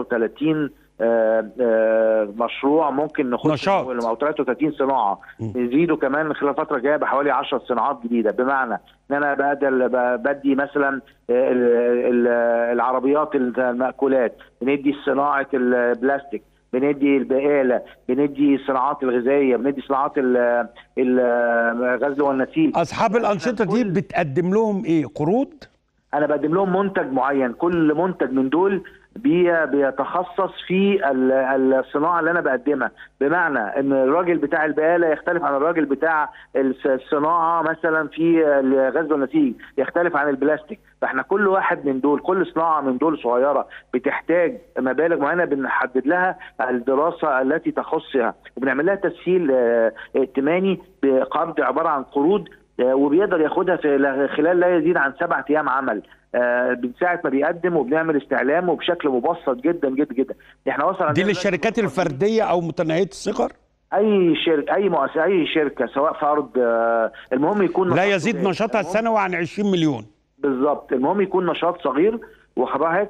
Speaker 6: 33 آه، آه، مشروع ممكن نخش
Speaker 1: نشاط.
Speaker 6: او 33 صناعه نزيده كمان خلال الفتره الجايه بحوالي 10 صناعات جديده بمعنى ان انا بدل ب- بدي مثلا ال- ال- العربيات المأكولات بندي صناعه البلاستيك بندي البقاله بندي الصناعات الغذائيه بندي صناعات ال- ال- الغزل والنسيج
Speaker 1: اصحاب الانشطه دي
Speaker 6: كل-
Speaker 1: بتقدم لهم ايه قروض
Speaker 6: انا بقدم لهم منتج معين كل منتج من دول بي- بيتخصص في ال- الصناعه اللي انا بقدمها بمعنى ان الراجل بتاع البقاله يختلف عن الراجل بتاع الس- الصناعه مثلا في الغاز والنسيج يختلف عن البلاستيك فاحنا كل واحد من دول كل صناعه من دول صغيره بتحتاج مبالغ معينه بنحدد لها الدراسه التي تخصها وبنعمل لها تسهيل آه، ائتماني بقرض عباره عن قروض آه، وبيقدر ياخدها في خلال لا يزيد عن سبعة ايام عمل آه، من ساعه ما بيقدم وبنعمل استعلام وبشكل مبسط جدا جدا جدا احنا وصل
Speaker 1: دي
Speaker 6: عندنا
Speaker 1: للشركات الفرديه او متناهيه الصغر
Speaker 6: اي شركه اي مؤسسه اي شركه سواء فرد آه، المهم يكون
Speaker 1: لا
Speaker 6: نشاط
Speaker 1: يزيد
Speaker 6: تجاري.
Speaker 1: نشاطها
Speaker 6: المهم-
Speaker 1: السنوي عن 20 مليون
Speaker 6: بالظبط المهم يكون نشاط صغير وحضرتك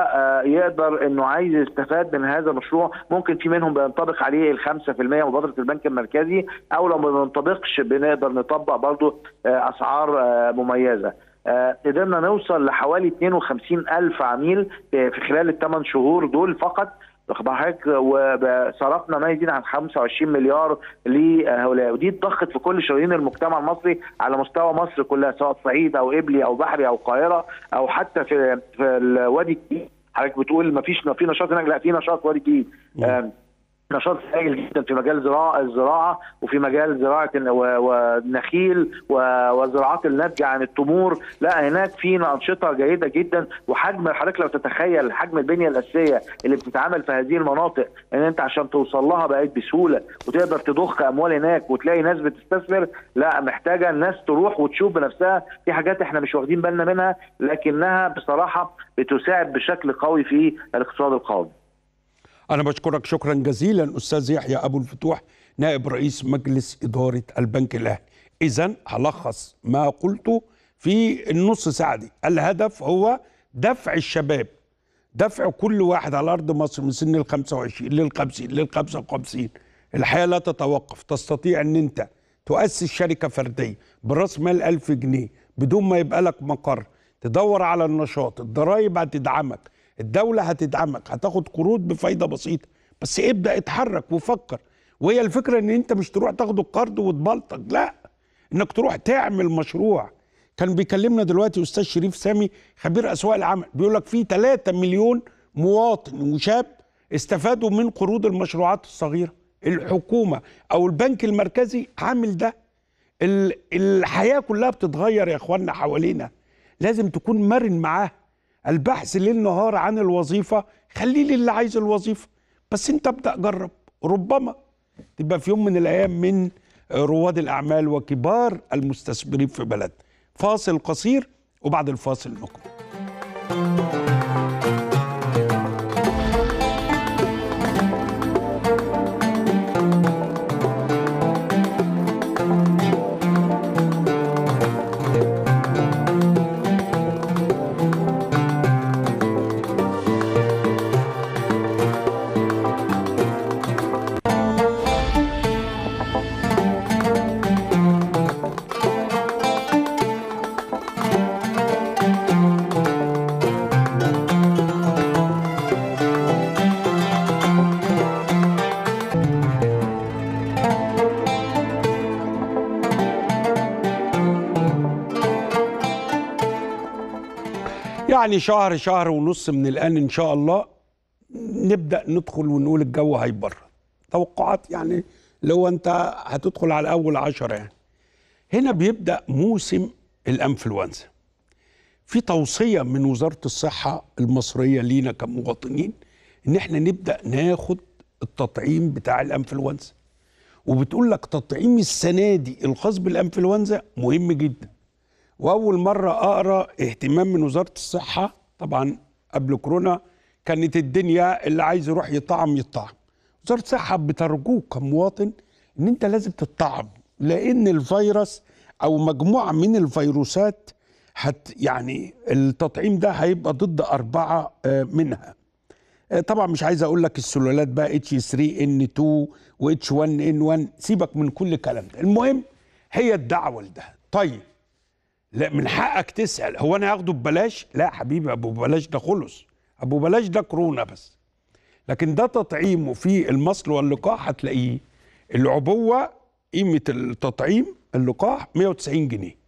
Speaker 6: ويقدر انه عايز يستفاد من هذا المشروع ممكن في منهم بينطبق عليه ال 5% مبادره البنك المركزي او لو ما بينطبقش بنقدر نطبق برضه آه، اسعار آه، مميزه آه، قدرنا نوصل لحوالي 52 ألف عميل في خلال الثمان شهور دول فقط واخد بالك وصرفنا ما يزيد عن 25 مليار لهؤلاء ودي اتضخت في كل شرايين المجتمع المصري على مستوى مصر كلها سواء صعيد او قبلي او بحري او القاهره او حتى في في الوادي الجديد حضرتك بتقول ما فيش في نشاط هناك لا في نشاط وادي الجديد آم، نشاط هائل جدا في مجال زراعة الزراعة وفي مجال زراعة الن- و- والنخيل و- والزراعات الناتجة عن التمور لا هناك في أنشطة جيدة جدا وحجم حضرتك لو تتخيل حجم البنية الأساسية اللي بتتعمل في هذه المناطق ان انت عشان توصل لها بقت بسهولة وتقدر تضخ اموال هناك وتلاقي ناس بتستثمر لا محتاجة الناس تروح وتشوف بنفسها في حاجات احنا مش واخدين بالنا منها لكنها بصراحة بتساعد بشكل قوي في الاقتصاد القومي
Speaker 1: أنا بشكرك شكرا جزيلا أستاذ يحيى أبو الفتوح نائب رئيس مجلس إدارة البنك الأهلي إذا هلخص ما قلته في النص ساعة دي الهدف هو دفع الشباب دفع كل واحد على أرض مصر من سن ال 25 لل 50 لل 55 الحياة لا تتوقف تستطيع أن أنت تؤسس شركة فردية برأس مال 1000 جنيه بدون ما يبقى لك مقر تدور على النشاط الضرائب هتدعمك الدولة هتدعمك هتاخد قروض بفايدة بسيطة بس ابدأ اتحرك وفكر وهي الفكرة ان انت مش تروح تاخد القرض وتبلطج لا انك تروح تعمل مشروع كان بيكلمنا دلوقتي استاذ شريف سامي خبير اسواق العمل بيقول لك في 3 مليون مواطن وشاب استفادوا من قروض المشروعات الصغيره الحكومه او البنك المركزي عامل ده ال- الحياه كلها بتتغير يا اخوانا حوالينا لازم تكون مرن معاه البحث ليل نهار عن الوظيفه خليه للي عايز الوظيفه بس انت ابدا جرب ربما تبقى في يوم من الايام من رواد الاعمال وكبار المستثمرين في بلد فاصل قصير وبعد الفاصل نكمل يعني شهر شهر ونص من الآن إن شاء الله نبدأ ندخل ونقول الجو هيبرد توقعات يعني لو أنت هتدخل على أول عشرة يعني هنا بيبدأ موسم الأنفلونزا في توصية من وزارة الصحة المصرية لينا كمواطنين إن إحنا نبدأ ناخد التطعيم بتاع الأنفلونزا وبتقول لك تطعيم السنة دي الخاص بالأنفلونزا مهم جدا واول مره اقرا اهتمام من وزاره الصحه طبعا قبل كورونا كانت الدنيا اللي عايز يروح يطعم يطعم وزاره الصحه بترجوك كمواطن ان انت لازم تطعم لان الفيروس او مجموعه من الفيروسات هت يعني التطعيم ده هيبقى ضد اربعه آه، منها آه، طبعا مش عايز اقول لك السلالات بقى اتش 3 ان 2 واتش 1 ان 1 سيبك من كل الكلام ده المهم هي الدعوه لده طيب لا من حقك تسال هو انا هاخده ببلاش لا يا حبيبي ابو بلاش ده خلص ابو بلاش ده كورونا بس لكن ده تطعيمه في المصل واللقاح هتلاقيه العبوه قيمه التطعيم اللقاح 190 جنيه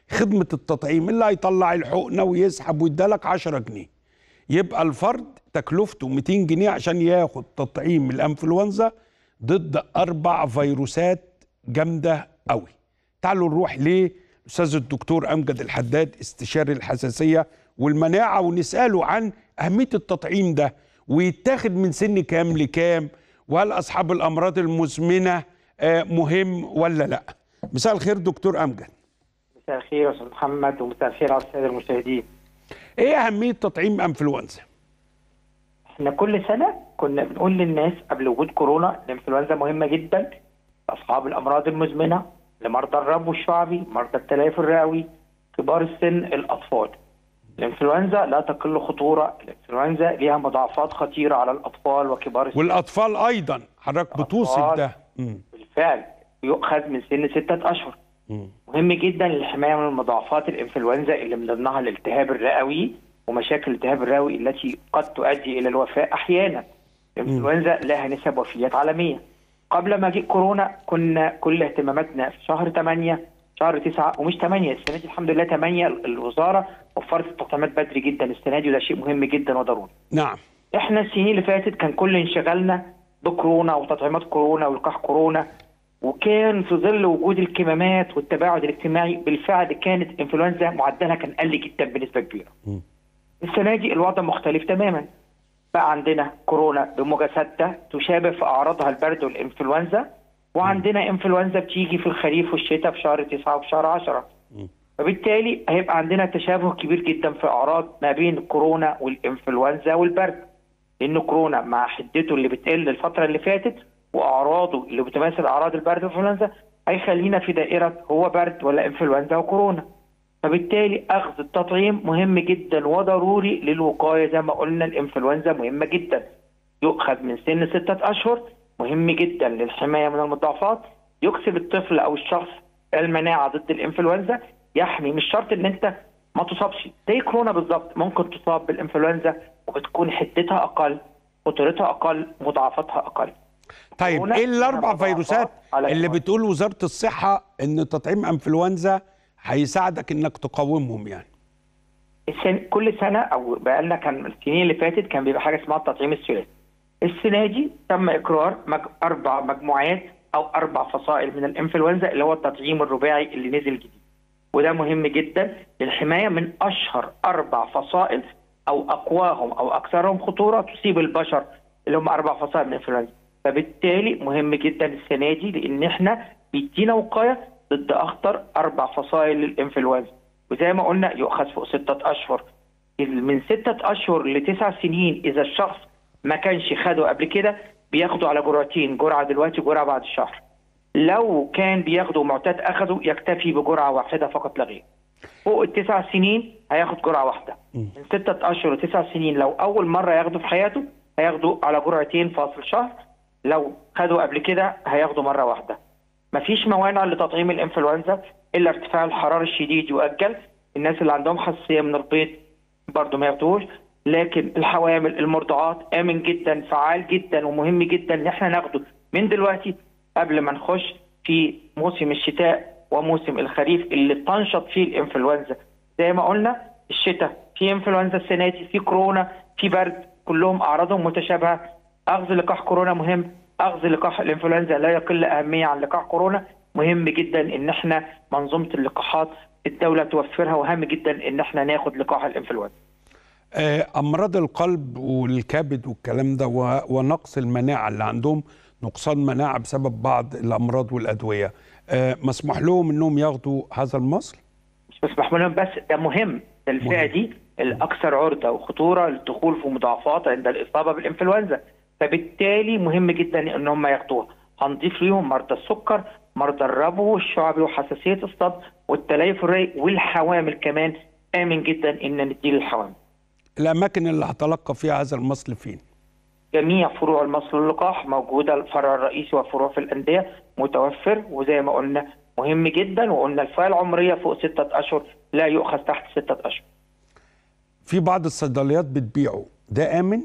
Speaker 1: خدمه التطعيم اللي هيطلع الحقنه ويسحب ويدالك 10 جنيه يبقى الفرد تكلفته 200 جنيه عشان ياخد تطعيم الانفلونزا ضد اربع فيروسات جامده قوي تعالوا نروح للاستاذ الدكتور امجد الحداد استشاري الحساسيه والمناعه ونساله عن اهميه التطعيم ده ويتاخد من سن كام لكام وهل اصحاب الامراض المزمنه آه، مهم ولا لا مساء الخير دكتور امجد
Speaker 7: مساء الخير يا استاذ محمد ومساء الخير على الساده المشاهدين.
Speaker 1: ايه اهميه تطعيم انفلونزا
Speaker 7: احنا كل سنه كنا بنقول للناس قبل وجود كورونا الانفلونزا مهمه جدا لاصحاب الامراض المزمنه لمرضى الربو الشعبي، مرضى التليف الرئوي، كبار السن، الاطفال. الانفلونزا لا تقل خطوره، الانفلونزا ليها مضاعفات خطيره على الاطفال وكبار السن.
Speaker 1: والاطفال ايضا حضرتك بتوصف
Speaker 7: الأطفال.
Speaker 1: ده مم.
Speaker 7: بالفعل يؤخذ من سن ستة أشهر
Speaker 1: مم.
Speaker 7: مهم جدا للحماية من مضاعفات الإنفلونزا اللي من ضمنها الالتهاب الرئوي ومشاكل الالتهاب الرئوي التي قد تؤدي إلى الوفاة أحيانا الإنفلونزا لها نسب وفيات عالمية قبل ما جه كورونا كنا كل اهتماماتنا في شهر 8 شهر 9 ومش 8 السنة دي الحمد لله 8 الوزارة وفرت التطعيمات بدري جدا السنة دي وده شيء مهم جدا وضروري
Speaker 1: نعم
Speaker 7: احنا السنين اللي فاتت كان كل انشغالنا بكورونا وتطعيمات كورونا ولقاح كورونا وكان في ظل وجود الكمامات والتباعد الاجتماعي بالفعل كانت انفلونزا معدلها كان قل جدا بنسبه كبيره. السنه دي الوضع مختلف تماما. بقى عندنا كورونا بموجة ستة تشابه في اعراضها البرد والانفلونزا وعندنا انفلونزا بتيجي في الخريف والشتاء في شهر تسعة وفي شهر عشرة. فبالتالي هيبقى عندنا تشابه كبير جدا في اعراض ما بين كورونا والانفلونزا والبرد. لان كورونا مع حدته اللي بتقل الفتره اللي فاتت واعراضه اللي بتماثل اعراض البرد والانفلونزا هيخلينا في دائره هو برد ولا انفلونزا وكورونا. فبالتالي اخذ التطعيم مهم جدا وضروري للوقايه زي ما قلنا الانفلونزا مهمه جدا. يؤخذ من سن ستة اشهر مهم جدا للحمايه من المضاعفات يكسب الطفل او الشخص المناعه ضد الانفلونزا يحمي مش شرط ان انت ما تصابش زي كورونا بالظبط ممكن تصاب بالانفلونزا وبتكون حدتها اقل خطورتها اقل مضاعفاتها اقل
Speaker 1: طيب
Speaker 7: كورونا
Speaker 1: ايه الاربع
Speaker 7: لها مضاعفات
Speaker 1: فيروسات
Speaker 7: على
Speaker 1: اللي
Speaker 7: الإطلاق.
Speaker 1: بتقول وزاره الصحه ان تطعيم انفلونزا هيساعدك انك تقاومهم يعني
Speaker 7: السن كل سنه او بقالنا كان السنين اللي فاتت كان بيبقى حاجه اسمها التطعيم الثلاثي. السنه دي تم اقرار مج... اربع مجموعات او اربع فصائل من الانفلونزا اللي هو التطعيم الرباعي اللي نزل جديد. وده مهم جدا للحمايه من اشهر اربع فصائل او اقواهم او اكثرهم خطوره تصيب البشر اللي هم اربع فصائل من الانفلونزا. فبالتالي مهم جدا السنه دي لان احنا بيدينا وقايه ضد اخطر اربع فصائل للانفلونزا. وزي ما قلنا يؤخذ فوق ستة أشهر من ستة أشهر لتسع سنين إذا الشخص ما كانش خده قبل كده بياخده على جرعتين جرعة دلوقتي جرعة بعد شهر لو كان بياخده معتاد أخده يكتفي بجرعة واحدة فقط لا غير فوق التسع سنين هياخد جرعة واحدة من ستة أشهر لتسع سنين لو أول مرة ياخده في حياته هياخده على جرعتين فاصل شهر لو خده قبل كده هياخده مرة واحدة مفيش موانع لتطعيم الانفلونزا الا ارتفاع الحراره الشديد يؤجل الناس اللي عندهم حساسيه من البيض برضه ما ياخدوش لكن الحوامل المرضعات امن جدا فعال جدا ومهم جدا ان احنا ناخده من دلوقتي قبل ما نخش في موسم الشتاء وموسم الخريف اللي تنشط فيه الانفلونزا زي ما قلنا الشتاء في انفلونزا السنه دي في كورونا في برد كلهم اعراضهم متشابهه اخذ لقاح كورونا مهم اخذ لقاح الانفلونزا لا يقل اهميه عن لقاح كورونا مهم جدا ان احنا منظومه اللقاحات الدوله توفرها وهام جدا ان احنا ناخد لقاح الانفلونزا
Speaker 1: آه، امراض القلب والكبد والكلام ده و- ونقص المناعه اللي عندهم نقصان مناعه بسبب بعض الامراض والادويه آه، مسموح لهم انهم ياخدوا هذا المصل
Speaker 7: مش مسموح لهم بس ده مهم ده الفئه
Speaker 1: مهم.
Speaker 7: دي الاكثر عرضه وخطوره للدخول في مضاعفات عند الاصابه بالانفلونزا فبالتالي مهم جدا ان هم ياخدوها هنضيف ليهم مرضى السكر مرضى الربو والشعبي وحساسيه الصدر والتليف الرئوي والحوامل كمان امن جدا ان نديه للحوامل
Speaker 1: الاماكن اللي هتلقى فيها هذا المصل فين
Speaker 7: جميع فروع المصل اللقاح موجوده الفرع الرئيسي والفروع في الانديه متوفر وزي ما قلنا مهم جدا وقلنا الفئه العمريه فوق ستة اشهر لا يؤخذ تحت ستة اشهر
Speaker 1: في بعض الصيدليات بتبيعه ده امن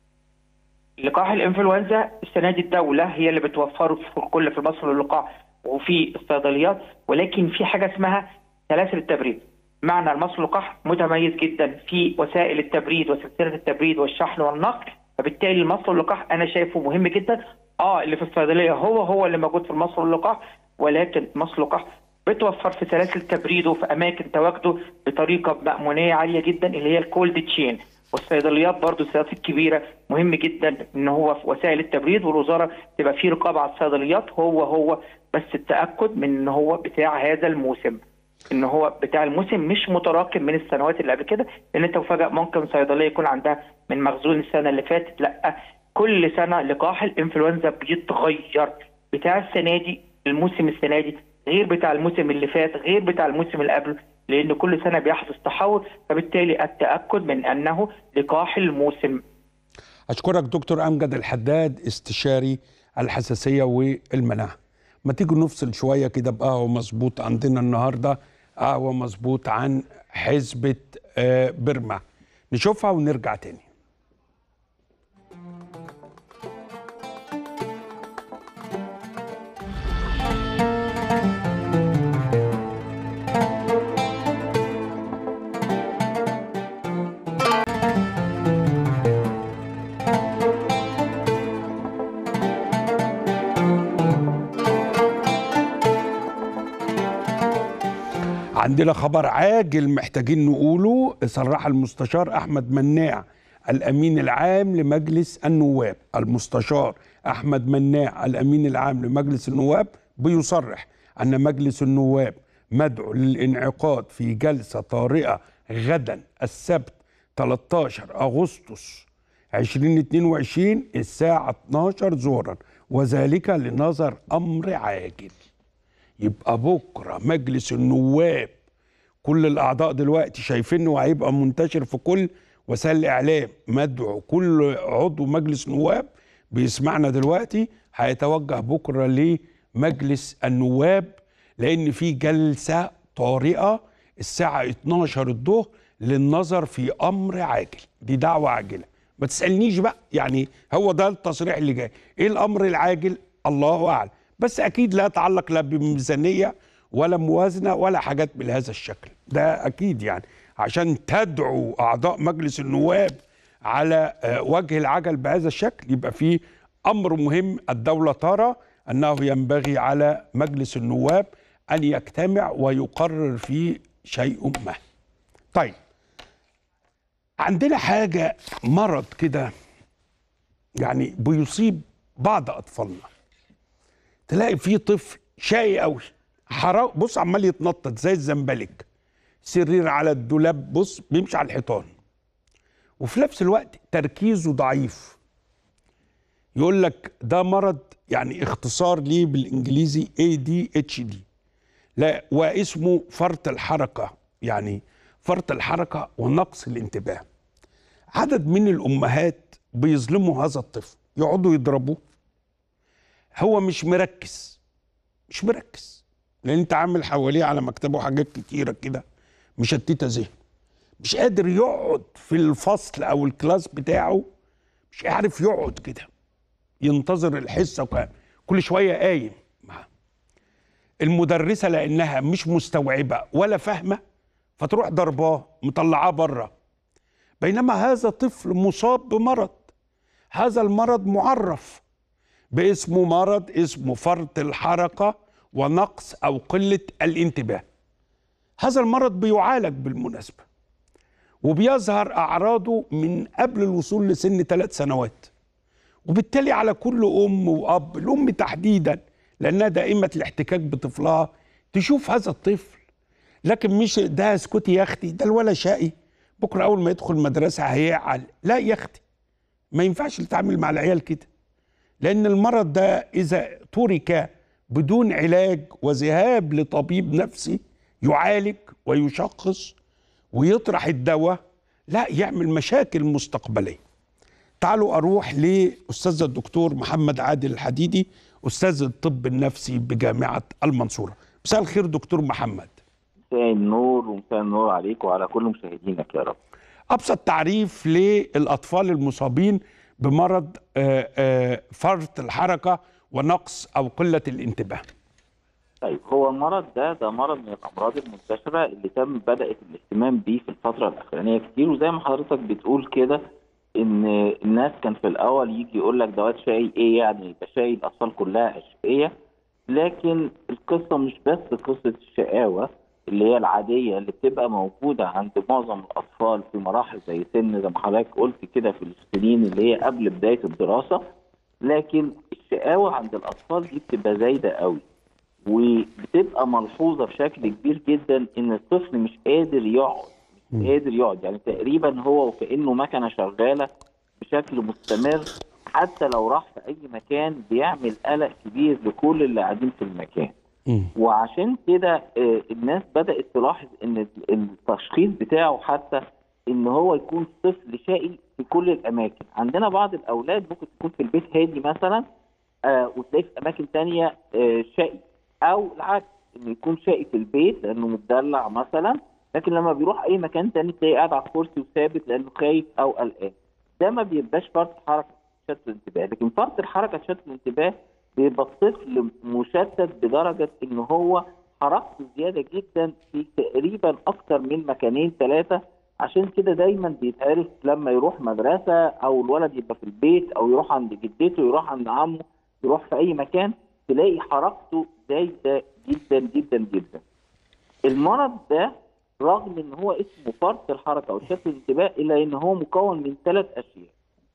Speaker 7: لقاح الانفلونزا السنه دي الدوله هي اللي بتوفره في كل في مصر اللقاح وفي الصيدليات ولكن في حاجه اسمها سلاسل التبريد معنى المصل اللقاح متميز جدا في وسائل التبريد وسلسله التبريد والشحن والنقل فبالتالي المصل اللقاح انا شايفه مهم جدا اه اللي في الصيدليه هو هو اللي موجود في المصل اللقاح ولكن مصل اللقاح بتوفر في سلاسل تبريده في اماكن تواجده بطريقه بمأمونيه عاليه جدا اللي هي الكولد تشين والصيدليات برضو السلاسل الكبيره مهم جدا ان هو في وسائل التبريد والوزاره تبقى في رقابه على الصيدليات هو هو بس التاكد من ان هو بتاع هذا الموسم ان هو بتاع الموسم مش متراكم من السنوات اللي قبل كده لان انت مفاجئ ممكن صيدليه يكون عندها من مخزون السنه اللي فاتت لا كل سنه لقاح الانفلونزا بيتغير بتاع السنه دي الموسم السنه دي غير بتاع الموسم اللي فات غير بتاع الموسم اللي قبله لان كل سنه بيحدث تحول فبالتالي التاكد من انه لقاح الموسم
Speaker 1: اشكرك دكتور امجد الحداد استشاري الحساسيه والمناعه ما تيجي نفصل شويه كده بقهوه مظبوط عندنا النهارده قهوه مظبوط عن حزبه آه، برما نشوفها ونرجع تاني عندنا خبر عاجل محتاجين نقوله صرح المستشار احمد مناع الامين العام لمجلس النواب المستشار احمد مناع الامين العام لمجلس النواب بيصرح ان مجلس النواب مدعو للانعقاد في جلسه طارئه غدا السبت 13 اغسطس 2022 الساعه 12 ظهرا وذلك لنظر امر عاجل يبقى بكره مجلس النواب كل الاعضاء دلوقتي شايفينه وهيبقى منتشر في كل وسائل الاعلام مدعو كل عضو مجلس نواب بيسمعنا دلوقتي هيتوجه بكره لمجلس النواب لان في جلسه طارئه الساعه 12 الظهر للنظر في امر عاجل دي دعوه عاجله ما تسالنيش بقى يعني هو ده التصريح اللي جاي ايه الامر العاجل الله اعلم بس اكيد لا يتعلق لا بميزانيه ولا موازنه ولا حاجات بهذا الشكل ده اكيد يعني عشان تدعو اعضاء مجلس النواب على آه، وجه العجل بهذا الشكل يبقى في امر مهم الدوله ترى انه ينبغي على مجلس النواب ان يجتمع ويقرر فيه شيء ما. طيب عندنا حاجه مرض كده يعني بيصيب بعض اطفالنا تلاقي في طفل شقي قوي حرا بص عمال يتنطط زي الزنبلك سرير على الدولاب بص بيمشي على الحيطان وفي نفس الوقت تركيزه ضعيف يقول لك ده مرض يعني اختصار ليه بالانجليزي ADHD لا واسمه فرط الحركه يعني فرط الحركه ونقص الانتباه عدد من الامهات بيظلموا هذا الطفل يقعدوا يضربوه هو مش مركز مش مركز لان انت عامل حواليه على مكتبه حاجات كتيره كده مشتته ذهن مش قادر يقعد في الفصل او الكلاس بتاعه مش عارف يقعد كده ينتظر الحصه وكلام. كل شويه قايم معاه. المدرسه لانها مش مستوعبه ولا فاهمه فتروح ضرباه مطلعاه بره بينما هذا طفل مصاب بمرض هذا المرض معرف باسمه مرض اسمه فرط الحركه ونقص او قله الانتباه هذا المرض بيعالج بالمناسبه وبيظهر اعراضه من قبل الوصول لسن ثلاث سنوات وبالتالي على كل ام واب الام تحديدا لانها دائمه الاحتكاك بطفلها تشوف هذا الطفل لكن مش ده اسكتي يا اختي ده الولا شقي بكره اول ما يدخل المدرسه هيعل لا يا اختي ما ينفعش تتعامل مع العيال كده لان المرض ده اذا ترك بدون علاج وذهاب لطبيب نفسي يعالج ويشخص ويطرح الدواء لا يعمل مشاكل مستقبليه تعالوا اروح لاستاذ الدكتور محمد عادل الحديدي استاذ الطب النفسي بجامعه المنصوره مساء الخير دكتور محمد
Speaker 8: مساء النور ومساء النور عليك وعلى كل مشاهدينك يا رب
Speaker 1: ابسط تعريف للاطفال المصابين بمرض آه، آه، فرط الحركه ونقص او قله الانتباه
Speaker 8: طيب هو المرض ده ده مرض من الامراض المنتشره اللي تم بدات الاهتمام بيه في الفتره الاخرانيه كتير وزي ما حضرتك بتقول كده ان الناس كان في الاول يجي يقول لك دوات شاي ايه يعني يبقى شاي الاطفال كلها اشقيه لكن القصه مش بس قصه الشقاوه اللي هي العاديه اللي بتبقى موجوده عند معظم الاطفال في مراحل زي سن زي ما حضرتك قلت كده في السنين اللي هي قبل بدايه الدراسه لكن الشقاوه عند الاطفال دي بتبقى زايده قوي وبتبقى ملحوظه بشكل كبير جدا ان الطفل مش قادر يقعد مش قادر يقعد يعني تقريبا هو وكانه مكنه شغاله بشكل مستمر حتى لو راح في اي مكان بيعمل قلق كبير لكل اللي قاعدين في المكان
Speaker 1: مم.
Speaker 8: وعشان كده آه، الناس بدات تلاحظ ان التشخيص بتاعه حتى ان هو يكون طفل شقي في كل الاماكن عندنا بعض الاولاد ممكن تكون في البيت هادي مثلا آه وتلاقيه في اماكن تانية آه شقي او العكس انه يكون شقي في البيت لانه متدلع مثلا لكن لما بيروح اي مكان تاني تلاقيه قاعد على الكرسي وثابت لانه خايف او قلقان ده ما بيبقاش فرط حركه شتت الانتباه لكن فرط الحركه شتت الانتباه بيبقى الطفل مشتت بدرجه ان هو حركته زياده جدا في تقريبا اكتر من مكانين ثلاثه عشان كده دايما بيتعرف لما يروح مدرسه او الولد يبقى في البيت او يروح عند جدته يروح عند عمه يروح في اي مكان تلاقي حركته زايده جدا جدا جدا. المرض ده رغم ان هو اسمه فرط الحركه او شتت الانتباه الا ان هو مكون من ثلاث اشياء.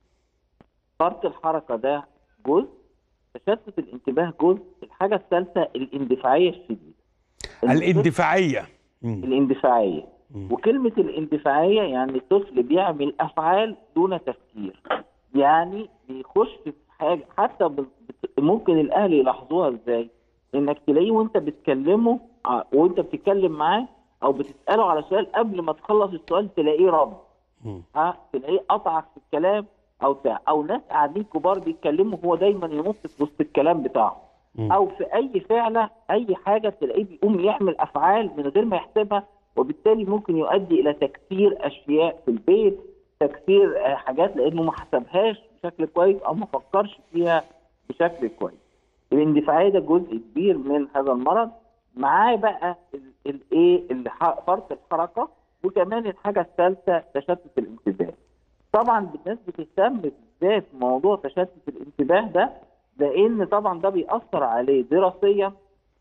Speaker 8: فرط الحركه ده جزء تشتت الانتباه جزء الحاجه الثالثه الاندفاعيه الشديده.
Speaker 1: الاندفاعيه مم.
Speaker 8: الاندفاعيه وكلمه الاندفاعيه يعني الطفل بيعمل افعال دون تفكير يعني بيخش في حاجه حتى ب- بت- ممكن الاهل يلاحظوها ازاي انك تلاقيه وانت بتكلمه ع- وانت بتتكلم معاه او بتساله على سؤال قبل ما تخلص السؤال تلاقيه رد
Speaker 1: مم.
Speaker 8: ها تلاقيه قطعك في الكلام او بتاع او ناس قاعدين كبار بيتكلموا هو دايما ينط في وسط الكلام بتاعه
Speaker 1: مم.
Speaker 8: او في اي فعله اي حاجه تلاقيه بيقوم يعمل افعال من غير ما يحسبها وبالتالي ممكن يؤدي الى تكسير اشياء في البيت تكسير آه، حاجات لانه ما حسبهاش بشكل كويس او ما فكرش فيها بشكل كويس الاندفاعيه ده جزء كبير من هذا المرض معاه بقى الايه فرط الحركه وكمان الحاجه الثالثه تشتت الانتباه طبعا الناس بتهتم بالذات موضوع تشتت الانتباه ده لان طبعا ده بيأثر عليه دراسيا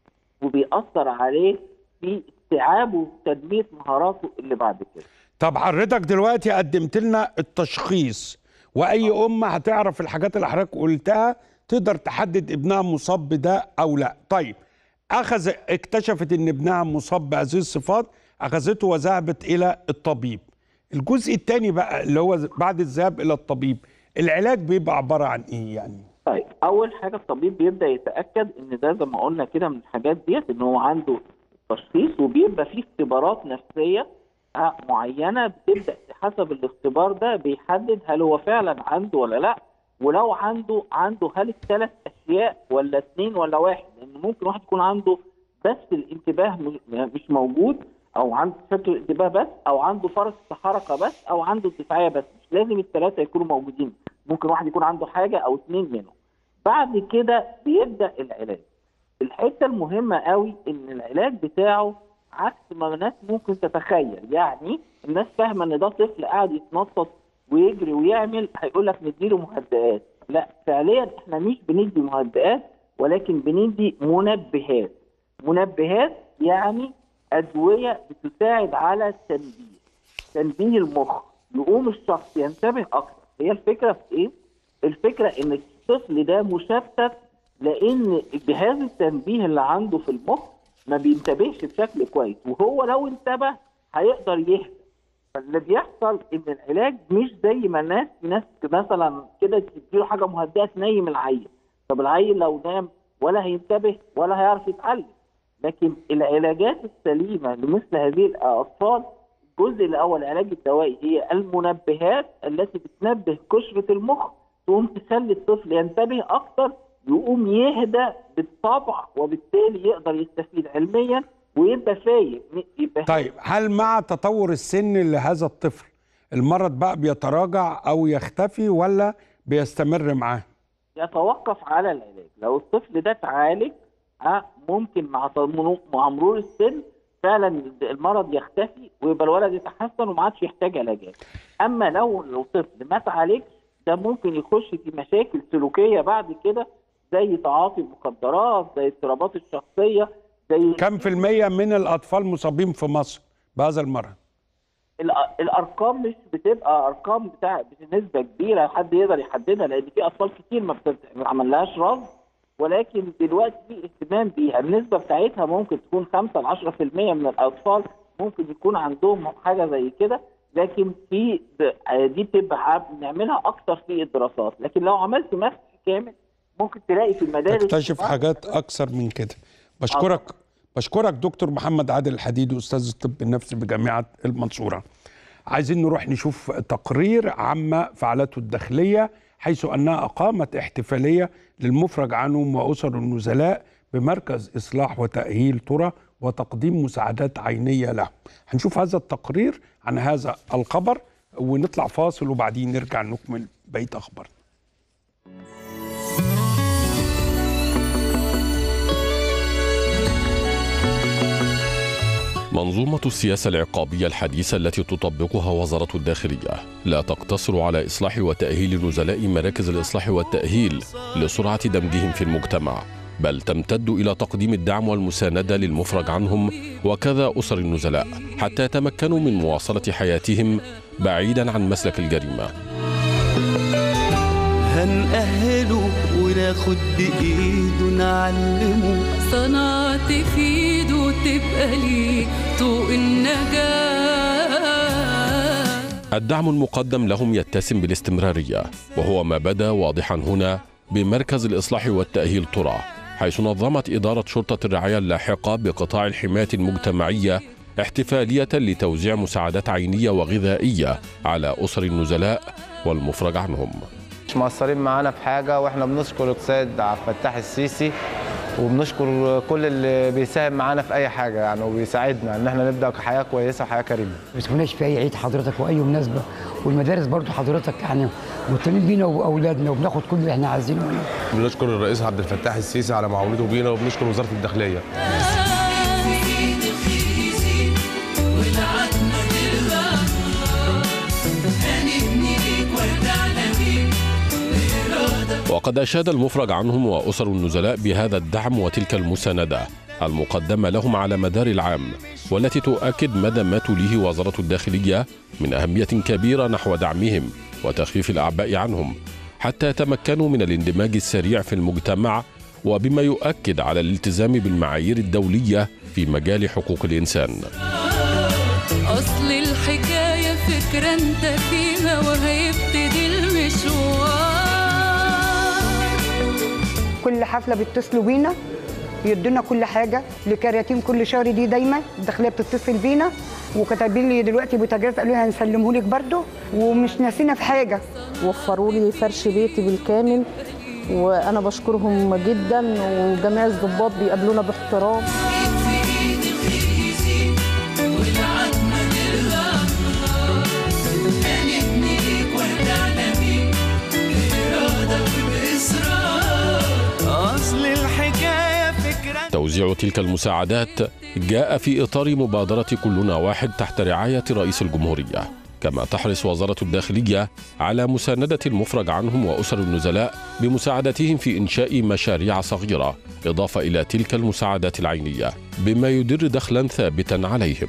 Speaker 8: وبيأثر عليه في استيعابه وتنميه مهاراته اللي بعد كده
Speaker 1: طب حضرتك دلوقتي قدمت لنا التشخيص واي ام هتعرف الحاجات اللي حضرتك قلتها تقدر تحدد ابنها مصاب بده او لا طيب اخذ اكتشفت ان ابنها مصاب بهذه الصفات اخذته وذهبت الى الطبيب الجزء الثاني بقى اللي هو بعد الذهاب الى الطبيب العلاج بيبقى عباره عن ايه يعني
Speaker 8: طيب اول حاجه الطبيب بيبدا يتاكد ان ده زي ما قلنا كده من الحاجات ديت ان هو عنده تشخيص وبيبقى فيه اختبارات نفسيه آه، معينه بتبدا حسب الاختبار ده بيحدد هل هو فعلا عنده ولا لا ولو عنده عنده هل الثلاث اشياء ولا اثنين ولا واحد لان ممكن واحد يكون عنده بس الانتباه م- مش موجود او عنده تشتت الانتباه بس او عنده فرط حركه بس او عنده اندفاعيه بس مش لازم الثلاثه يكونوا موجودين ممكن واحد يكون عنده حاجه او اثنين منهم بعد كده بيبدا العلاج الحته المهمه قوي ان العلاج بتاعه عكس ما الناس ممكن تتخيل يعني الناس فاهمه ان ده طفل قاعد يتنطط ويجري ويعمل هيقول لك نديله مهدئات لا فعليا احنا مش بندي مهدئات ولكن بندي منبهات منبهات يعني ادويه بتساعد على التنبيه تنبيه المخ يقوم الشخص ينتبه اكتر هي الفكره في ايه الفكره ان الطفل ده مشتت لان جهاز التنبيه اللي عنده في المخ ما بينتبهش بشكل كويس وهو لو انتبه هيقدر يهدى فاللي بيحصل ان العلاج مش زي ما الناس في ناس مثلا كده تديله حاجه مهدئه تنيم العيل طب العيل لو نام ولا هينتبه ولا هيعرف يتعلم لكن العلاجات السليمه لمثل هذه الاطفال الجزء الاول العلاج الدوائي هي المنبهات التي بتنبه قشره المخ تقوم تخلي الطفل ينتبه اكتر يقوم يهدى بالطبع وبالتالي يقدر يستفيد علميا ويبقى فايق يبقى
Speaker 1: طيب هل مع تطور السن لهذا الطفل المرض بقى بيتراجع او يختفي ولا بيستمر معاه
Speaker 8: يتوقف على العلاج لو الطفل ده اتعالج ها ممكن مع تمر- مع مرور السن فعلا المرض يختفي ويبقى الولد يتحسن وما عادش يحتاج علاجات اما لو لو طفل ما اتعالجش ده ممكن يخش في مشاكل سلوكيه بعد كده زي تعاطي المخدرات زي اضطرابات الشخصيه زي
Speaker 1: كم في المية من الأطفال مصابين في مصر بهذا المرض
Speaker 8: الأ- الارقام مش بتبقى ارقام بتاع بنسبه كبيره حد يقدر يحددها لان في اطفال كتير ما بتت- ما عملهاش رصد ولكن دلوقتي في اهتمام بيها النسبه بتاعتها ممكن تكون 5 ل 10% من الاطفال ممكن يكون عندهم حاجه زي كده لكن في د- دي بتبقى عب- بنعملها اكتر في الدراسات لكن لو عملت مسح كامل ممكن تلاقي في المدارس
Speaker 1: تكتشف حاجات أكثر من كده بشكرك بشكرك دكتور محمد عادل الحديد أستاذ الطب النفسي بجامعة المنصورة عايزين نروح نشوف تقرير عما فعلته الداخلية حيث أنها أقامت احتفالية للمفرج عنهم وأسر النزلاء بمركز إصلاح وتأهيل ترى وتقديم مساعدات عينية لهم هنشوف هذا التقرير عن هذا الخبر ونطلع فاصل وبعدين نرجع نكمل بقية أخبار
Speaker 9: منظومة السياسة العقابية الحديثة التي تطبقها وزارة الداخلية لا تقتصر على إصلاح وتأهيل نزلاء مراكز الإصلاح والتأهيل لسرعة دمجهم في المجتمع بل تمتد إلى تقديم الدعم والمساندة للمفرج عنهم وكذا أسر النزلاء حتى يتمكنوا من مواصلة حياتهم بعيدا عن مسلك الجريمة
Speaker 10: هنأهله وناخد بإيده نعلمه
Speaker 11: صنعت في ايده تبقى ليه طوق النجاة
Speaker 9: الدعم المقدم لهم يتسم بالاستمرارية وهو ما بدا واضحا هنا بمركز الإصلاح والتأهيل ترى حيث نظمت إدارة شرطة الرعاية اللاحقة بقطاع الحماية المجتمعية احتفالية لتوزيع مساعدات عينية وغذائية على أسر النزلاء والمفرج عنهم
Speaker 12: مش مقصرين معانا في حاجة واحنا بنشكر السيد عبد الفتاح السيسي وبنشكر كل اللي بيساهم معانا في اي حاجه يعني وبيساعدنا ان احنا نبدا حياه كويسه وحياه كريمه
Speaker 13: ما بيسيبوناش في اي عيد حضرتك واي مناسبه والمدارس برضو حضرتك يعني مهتمين بينا واولادنا وبناخد كل اللي احنا عايزينه منهم
Speaker 14: بنشكر الرئيس عبد الفتاح السيسي على معاونته بينا وبنشكر وزاره الداخليه
Speaker 9: وقد أشاد المفرج عنهم وأسر النزلاء بهذا الدعم وتلك المساندة المقدمة لهم على مدار العام والتي تؤكد مدى ما توليه وزارة الداخلية من أهمية كبيرة نحو دعمهم وتخفيف الأعباء عنهم حتى يتمكنوا من الاندماج السريع في المجتمع وبما يؤكد على الالتزام بالمعايير الدولية في مجال حقوق الإنسان
Speaker 11: اصل الحكاية فكرة انت فيها وهيبتدي المشوار
Speaker 15: كل حفله بيتصلوا بينا يدونا كل حاجه لكراتين كل شهر دي دايما الداخليه بتتصل بينا وكاتبين لي دلوقتي بوتاجاز قالوا لي هنسلمه لك برده ومش ناسينا في حاجه
Speaker 16: وفروا لي فرش بيتي بالكامل وانا بشكرهم جدا وجميع الضباط بيقابلونا باحترام
Speaker 10: أصل الحكاية فكرة
Speaker 9: توزيع تلك المساعدات جاء في إطار مبادرة كلنا واحد تحت رعاية رئيس الجمهورية كما تحرص وزارة الداخلية على مساندة المفرج عنهم وأسر النزلاء بمساعدتهم في إنشاء مشاريع صغيرة إضافة إلى تلك المساعدات العينية بما يدر دخلا ثابتا عليهم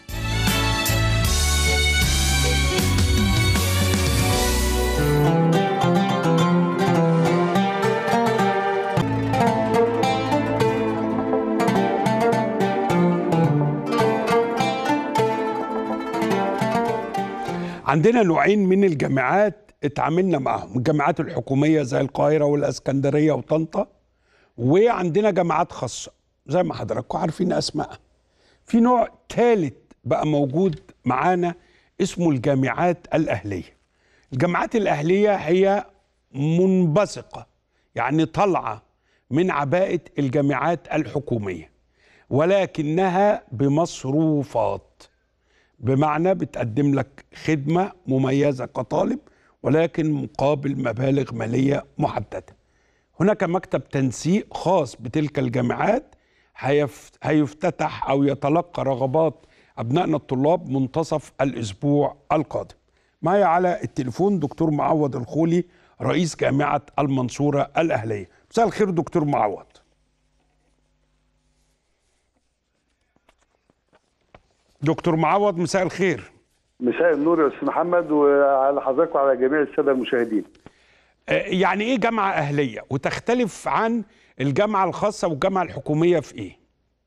Speaker 1: عندنا نوعين من الجامعات اتعاملنا معهم الجامعات الحكومية زي القاهرة والاسكندرية وطنطا وعندنا جامعات خاصة زي ما حضراتكم عارفين أسمائها في نوع ثالث بقى موجود معانا اسمه الجامعات الأهلية الجامعات الأهلية هي منبثقة يعني طالعة من عباءة الجامعات الحكومية ولكنها بمصروفات بمعنى بتقدم لك خدمة مميزة كطالب ولكن مقابل مبالغ مالية محددة هناك مكتب تنسيق خاص بتلك الجامعات هيف- هيفتتح او يتلقى رغبات ابنائنا الطلاب منتصف الاسبوع القادم. معي على التليفون دكتور معوض الخولي رئيس جامعه المنصوره الاهليه. مساء الخير دكتور معوض. دكتور معوض مساء الخير.
Speaker 17: مساء النور يا استاذ محمد وعلى حضرتك وعلى جميع الساده المشاهدين.
Speaker 1: آه، يعني ايه جامعه اهليه وتختلف عن الجامعه الخاصه والجامعه الحكوميه في ايه؟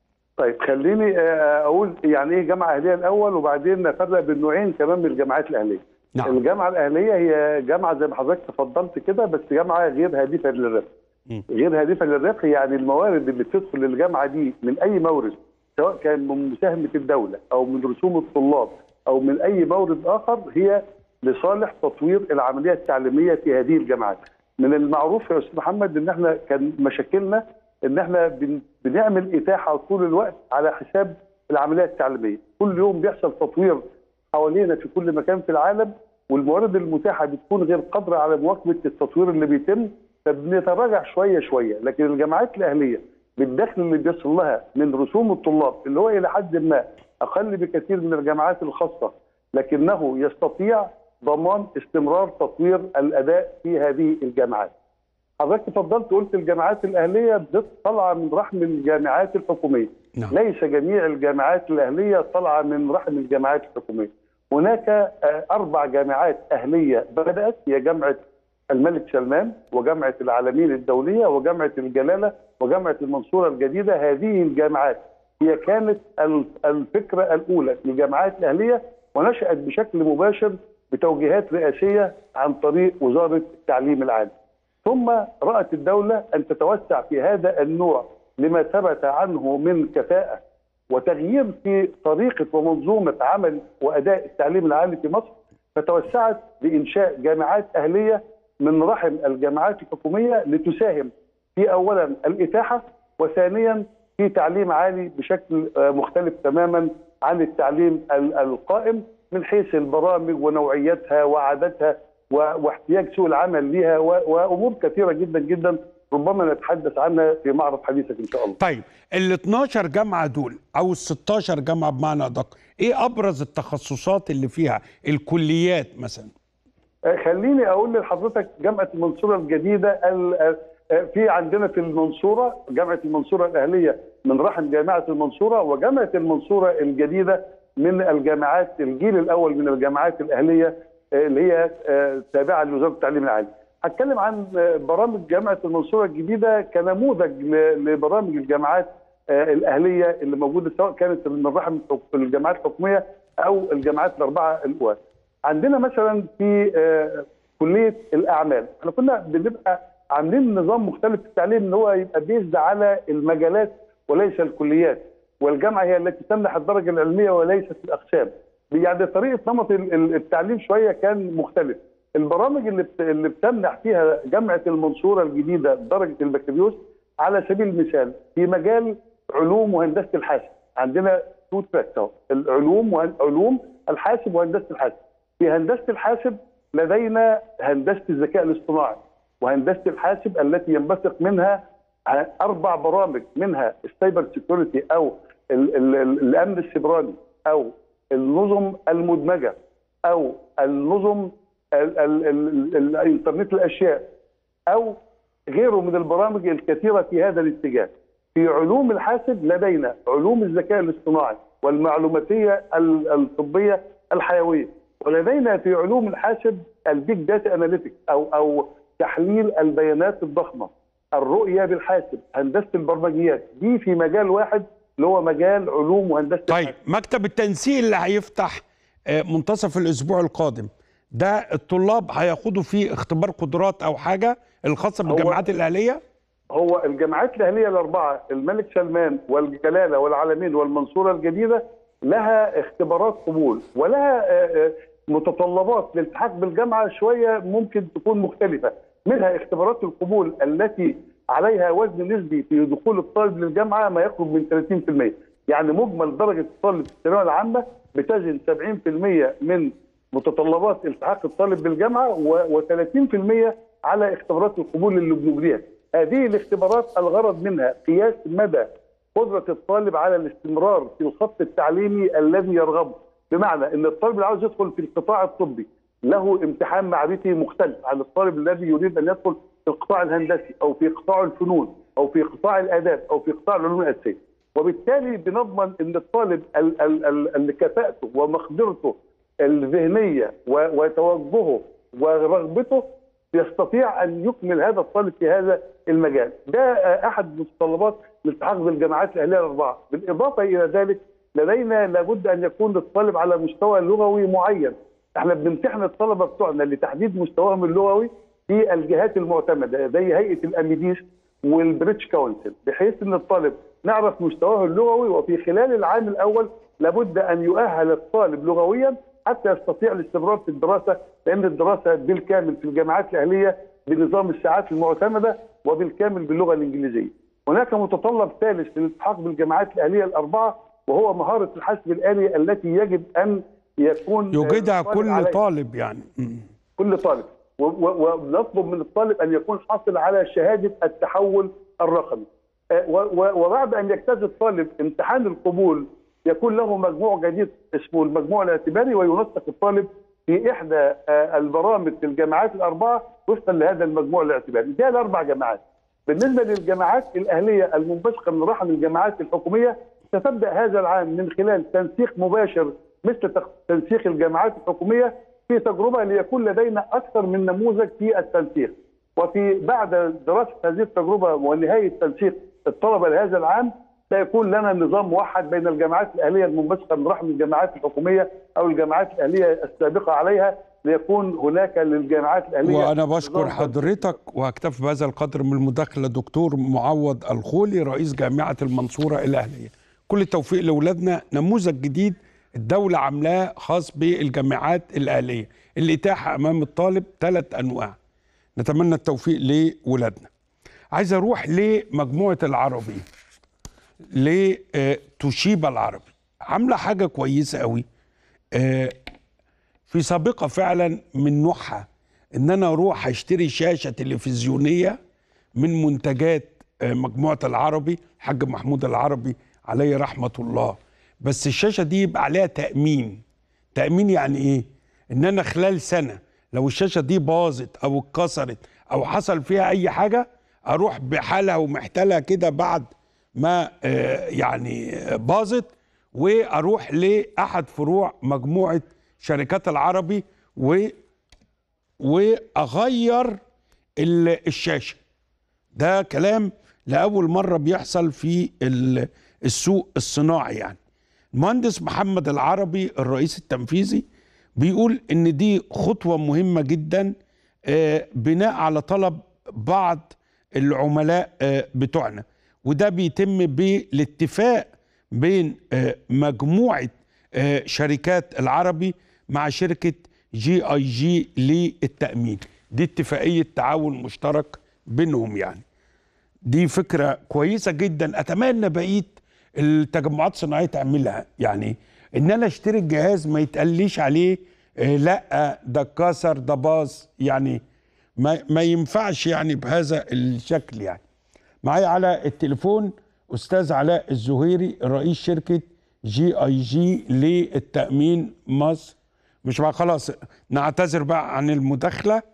Speaker 17: طيب خليني آه، اقول يعني ايه جامعه اهليه الاول وبعدين نفرق بين نوعين كمان من الجامعات الاهليه.
Speaker 1: نعم.
Speaker 17: الجامعه الاهليه هي جامعه زي ما حضرتك تفضلت كده بس جامعه غير هادفه للربح. غير هادفه للربح يعني الموارد اللي بتدخل الجامعه دي من اي مورد سواء كان من مساهمه الدوله او من رسوم الطلاب او من اي مورد اخر هي لصالح تطوير العمليه التعليميه في هذه الجامعات. من المعروف يا استاذ محمد ان احنا كان مشاكلنا ان احنا بن- بنعمل اتاحه طول الوقت على حساب العمليه التعليميه، كل يوم بيحصل تطوير حوالينا في كل مكان في العالم والموارد المتاحه بتكون غير قادره على مواكبه التطوير اللي بيتم فبنتراجع شويه شويه، لكن الجامعات الاهليه بالدخل اللي بيصل لها من رسوم الطلاب اللي هو الى حد ما اقل بكثير من الجامعات الخاصه لكنه يستطيع ضمان استمرار تطوير الاداء في هذه الجامعات. حضرتك تفضلت قلت الجامعات الاهليه بت- طالعه من رحم الجامعات الحكوميه.
Speaker 1: نعم.
Speaker 17: ليس جميع الجامعات الاهليه طالعه من رحم الجامعات الحكوميه. هناك آه، اربع جامعات اهليه بدات هي جامعه الملك سلمان وجامعه العالمين الدوليه وجامعه الجلاله وجامعه المنصوره الجديده هذه الجامعات هي كانت ال- الفكره الاولى للجامعات الاهليه ونشات بشكل مباشر بتوجيهات رئاسيه عن طريق وزاره التعليم العالي. ثم رأت الدولة أن تتوسع في هذا النوع لما ثبت عنه من كفاءة وتغيير في طريقة ومنظومة عمل وأداء التعليم العالي في مصر فتوسعت بإنشاء جامعات أهلية من رحم الجامعات الحكومية لتساهم في أولا الإتاحة وثانيا في تعليم عالي بشكل آه، مختلف تماما عن التعليم ال- القائم من حيث البرامج ونوعيتها وعددها و- واحتياج سوق العمل لها و- وامور كثيره جدا جدا ربما نتحدث عنها في معرض حديثك ان شاء الله.
Speaker 1: طيب ال 12 جامعه دول او ال 16 جامعه بمعنى ادق ايه ابرز التخصصات اللي فيها الكليات مثلا
Speaker 17: آه، خليني اقول لحضرتك جامعه المنصوره الجديده ال- آه، آه، في عندنا في المنصوره جامعه المنصوره الاهليه من رحم جامعه المنصوره وجامعه المنصوره الجديده من الجامعات الجيل الاول من الجامعات الاهليه آه، اللي هي آه، تابعه لوزاره التعليم العالي. هتكلم عن آه، برامج جامعه المنصوره الجديده كنموذج ل- لبرامج الجامعات آه، الاهليه اللي موجوده سواء كانت من رحم الجامعات الحكوميه او الجامعات الاربعه الاولى. عندنا مثلا في آه، كليه الاعمال احنا كنا بنبقى عاملين نظام مختلف في التعليم ان هو يبقى بيزد على المجالات وليس الكليات والجامعه هي التي تمنح الدرجه العلميه وليست الاقسام يعني طريقه نمط ال- ال- التعليم شويه كان مختلف البرامج اللي بت- اللي بتمنح فيها جامعه المنصوره الجديده درجه البكالوريوس على سبيل المثال في مجال علوم وهندسه الحاسب عندنا تو تراكس اهو العلوم وعلوم الحاسب وهندسه الحاسب في هندسه الحاسب لدينا هندسه الذكاء الاصطناعي وهندسه الحاسب التي ينبثق منها اربع برامج منها السايبر سيكيورتي او ال ال ال الامن السيبراني او النظم المدمجه او النظم ال ال ال ال الانترنت الاشياء او غيره من البرامج الكثيره في هذا الاتجاه. في علوم الحاسب لدينا علوم الذكاء الاصطناعي والمعلوماتيه ال- الطبيه الحيويه ولدينا في علوم الحاسب البيج داتا اناليتكس او او تحليل البيانات الضخمه الرؤيه بالحاسب هندسه البرمجيات دي في مجال واحد اللي هو مجال علوم وهندسه
Speaker 1: طيب مكتب التنسيق اللي هيفتح آه، منتصف الاسبوع القادم ده الطلاب هياخدوا فيه اختبار قدرات او حاجه الخاصه بالجامعات الاهليه
Speaker 17: هو الجامعات الاهليه الاربعه الملك سلمان والجلاله والعالمين والمنصوره الجديده لها اختبارات قبول ولها آه، آه، متطلبات للالتحاق بالجامعه شويه ممكن تكون مختلفه منها اختبارات القبول التي عليها وزن نسبي في دخول الطالب للجامعه ما يقرب من 30% يعني مجمل درجه الطالب في الثانويه العامه بتزن 70% من متطلبات التحاق الطالب بالجامعه و30% على اختبارات القبول اللي بنجريها هذه الاختبارات الغرض منها قياس مدى قدره الطالب على الاستمرار في الخط التعليمي الذي يرغبه بمعنى ان الطالب اللي عاوز يدخل في القطاع الطبي له امتحان معرفي مختلف عن الطالب الذي يريد ان يدخل في القطاع الهندسي او في قطاع الفنون او في قطاع الاداب او في قطاع العلوم الاساسيه وبالتالي بنضمن ان الطالب ال- ال- ال- اللي كفاءته ومقدرته الذهنيه و- وتوجهه ورغبته يستطيع ان يكمل هذا الطالب في هذا المجال ده آه، احد متطلبات الالتحاق بالجامعات الاهليه الاربعه بالاضافه الى ذلك لدينا لابد ان يكون الطالب على مستوى لغوي معين احنا بنمتحن الطلبه بتوعنا لتحديد مستواهم اللغوي في الجهات المعتمده زي هيئه الاميديس والبريتش كونسل بحيث ان الطالب نعرف مستواه اللغوي وفي خلال العام الاول لابد ان يؤهل الطالب لغويا حتى يستطيع الاستمرار في الدراسه لان الدراسه بالكامل في الجامعات الاهليه بنظام الساعات المعتمده وبالكامل باللغه الانجليزيه. هناك متطلب ثالث للالتحاق بالجامعات الاهليه الاربعه وهو مهاره الحاسب الالي التي يجب ان يكون
Speaker 1: يوجدها
Speaker 17: الطالب
Speaker 1: كل
Speaker 17: عليها.
Speaker 1: طالب يعني مم.
Speaker 17: كل طالب و- و- ونطلب من الطالب ان يكون حاصل على شهاده التحول الرقمي آه، و- و- وبعد ان يجتاز الطالب امتحان القبول يكون له مجموع جديد اسمه المجموع الاعتباري وينسق الطالب في احدى آه، البرامج في الجامعات الاربعه وفقا لهذا المجموع الاعتباري ده الاربع جامعات بالنسبه للجامعات الاهليه المنبثقه من رحم الجامعات الحكوميه ستبدا هذا العام من خلال تنسيق مباشر مثل تق- تنسيق الجامعات الحكوميه في تجربه ليكون لدينا اكثر من نموذج في التنسيق وفي بعد دراسه هذه التجربه ونهايه تنسيق الطلبه لهذا العام سيكون لنا نظام موحد بين الجامعات الاهليه المنبثقه من رحم الجامعات الحكوميه او الجامعات الاهليه السابقه عليها ليكون هناك للجامعات الاهليه
Speaker 1: وانا بشكر
Speaker 17: نظام
Speaker 1: حضرتك وهكتفي بهذا القدر من المداخله دكتور معوض الخولي رئيس جامعه المنصوره الاهليه كل التوفيق لاولادنا نموذج جديد الدوله عاملاه خاص بالجامعات الاهليه الاتاحه امام الطالب ثلاث انواع نتمنى التوفيق لاولادنا عايز اروح لمجموعه العربي لتوشيبا العربي عامله حاجه كويسه قوي آه، في سابقه فعلا من نوعها ان انا اروح اشتري شاشه تلفزيونيه من منتجات آه، مجموعه العربي الحاج محمود العربي عليه رحمه الله بس الشاشه دي يبقى عليها تامين تامين يعني ايه ان انا خلال سنه لو الشاشه دي باظت او اتكسرت او حصل فيها اي حاجه اروح بحالها ومحتلها كده بعد ما آه، يعني آه، باظت واروح لاحد فروع مجموعه شركات العربي و واغير ال- الشاشه ده كلام لاول مره بيحصل في ال- السوق الصناعي يعني المهندس محمد العربي الرئيس التنفيذي بيقول ان دي خطوه مهمه جدا آه، بناء على طلب بعض العملاء آه، بتوعنا وده بيتم بالاتفاق بين آه، مجموعه آه، شركات العربي مع شركه جي اي جي للتامين دي اتفاقيه تعاون مشترك بينهم يعني دي فكره كويسه جدا اتمنى بقيه التجمعات الصناعيه تعملها يعني ان انا اشتري الجهاز ما يتقاليش عليه آه، لا ده اتكسر ده باظ يعني ما, ما ينفعش يعني بهذا الشكل يعني معايا على التليفون استاذ علاء الزهيري رئيس شركه جي اي جي للتامين مصر مش بقى خلاص نعتذر بقى عن المداخله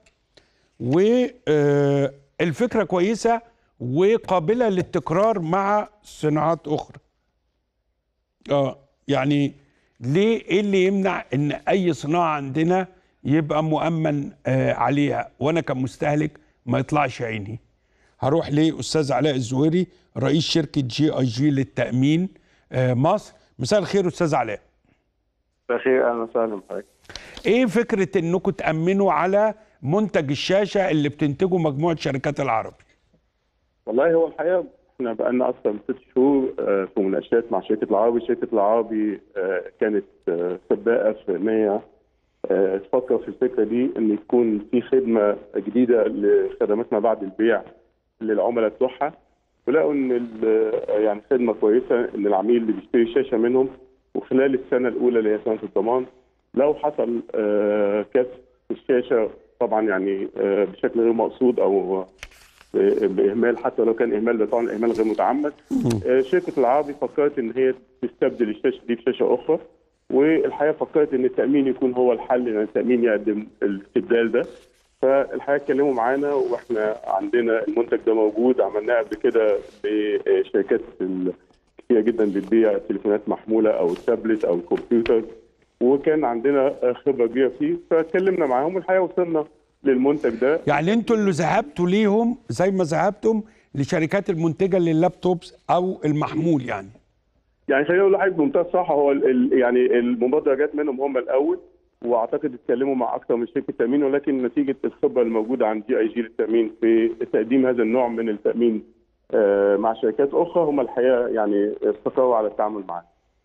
Speaker 1: والفكره كويسه وقابله للتكرار مع صناعات اخرى اه يعني ليه ايه اللي يمنع ان اي صناعه عندنا يبقى مؤمن آه عليها وانا كمستهلك ما يطلعش عيني هروح لاستاذ علاء الزهيري رئيس شركه جي اي جي للتامين آه مصر مساء الخير استاذ علاء
Speaker 18: بخير اهلا وسهلا بحضرتك
Speaker 1: ايه فكره انكم تامنوا على منتج الشاشه اللي بتنتجه مجموعه شركات العربي
Speaker 18: والله هو الحقيقه احنا بقالنا اكثر من ست شهور آه، في مناقشات مع شركه العربي، شركه العربي آه، كانت آه، سباقه في ان هي آه، تفكر في الفكره دي ان يكون في خدمه جديده لخدمات ما بعد البيع للعملاء بتوعها ولقوا ان ال- يعني خدمه كويسه ان العميل اللي بيشتري شاشه منهم وخلال السنه الاولى اللي هي سنه الضمان لو حصل آه، كسر في الشاشه طبعا يعني آه، بشكل غير مقصود او ب- باهمال حتى لو كان اهمال ده طبعا اهمال غير متعمد آه، شركه العربي فكرت ان هي تستبدل الشاشه دي بشاشه اخرى والحقيقه فكرت ان التامين يكون هو الحل لان التامين يقدم الاستبدال ده فالحقيقه اتكلموا معانا واحنا عندنا المنتج ده موجود عملناه قبل كده بشركات ال- كتيره جدا بتبيع تليفونات محموله او تابلت او كمبيوتر وكان عندنا خبره كبيره فيه فاتكلمنا معاهم والحقيقه وصلنا للمنتج ده
Speaker 1: يعني انتوا اللي ذهبتوا ليهم زي ما ذهبتم لشركات المنتجه لللابتوبس او المحمول يعني
Speaker 18: يعني خلينا نقول لحضرتك بمنتهى الصراحه هو ال ال يعني المبادره جت منهم هم الاول واعتقد اتكلموا مع اكثر من شركه تامين ولكن نتيجه الخبره الموجوده عند جي اي جي للتامين في تقديم هذا النوع من التامين آه، مع شركات اخرى هم الحقيقه يعني استقروا على التعامل معاه.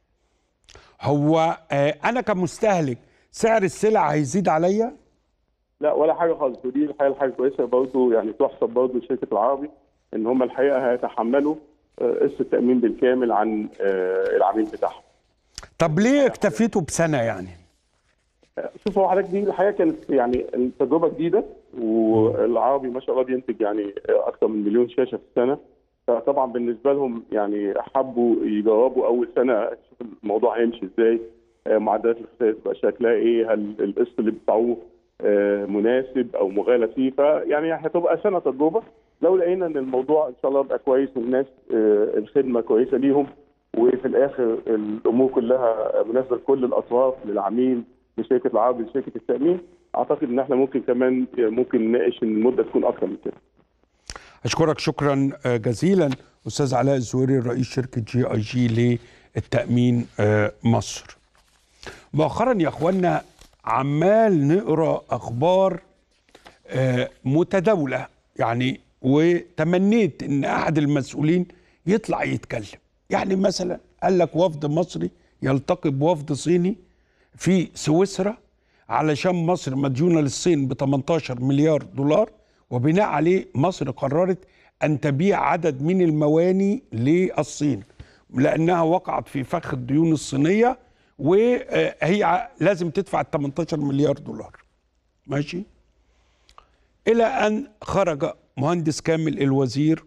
Speaker 1: هو آه انا كمستهلك سعر السلع هيزيد عليا
Speaker 18: لا ولا حاجه خالص ودي الحقيقه حاجه كويسه برضه يعني تحسب برضه لشركه العربي ان هم الحقيقه هيتحملوا آه، قسط التامين بالكامل عن آه، العميل بتاعهم.
Speaker 1: طب ليه اكتفيتوا بسنه يعني
Speaker 18: شوف هو حضرتك دي الحقيقه كانت يعني تجربه جديده والعربي ما شاء الله بينتج يعني اكثر من مليون شاشه في السنه فطبعا بالنسبه لهم يعني حبوا يجربوا اول سنه يشوف الموضوع هيمشي ازاي آه، معدلات الخسائر تبقى شكلها ايه هل القسط اللي بيدفعوه آه، مناسب او مغالى فيه فيعني هتبقى سنه تجربه لو لقينا ان الموضوع ان شاء الله يبقى كويس والناس آه، الخدمه كويسه ليهم وفي الاخر الامور كلها مناسبه لكل الاطراف للعميل لشركه العربي لشركه التامين اعتقد ان احنا ممكن كمان ممكن نناقش ان المده تكون اكثر من كده
Speaker 1: اشكرك شكرا آه، جزيلا استاذ علاء الزهيري رئيس شركه جي اي جي للتامين آه، مصر مؤخرا يا اخوانا عمال نقرا اخبار آه، متداوله يعني وتمنيت ان احد المسؤولين يطلع يتكلم يعني مثلا قال لك وفد مصري يلتقي بوفد صيني في سويسرا علشان مصر مديونه للصين ب 18 مليار دولار وبناء عليه مصر قررت ان تبيع عدد من المواني للصين لانها وقعت في فخ الديون الصينيه وهي لازم تدفع ال 18 مليار دولار ماشي الى ان خرج مهندس كامل الوزير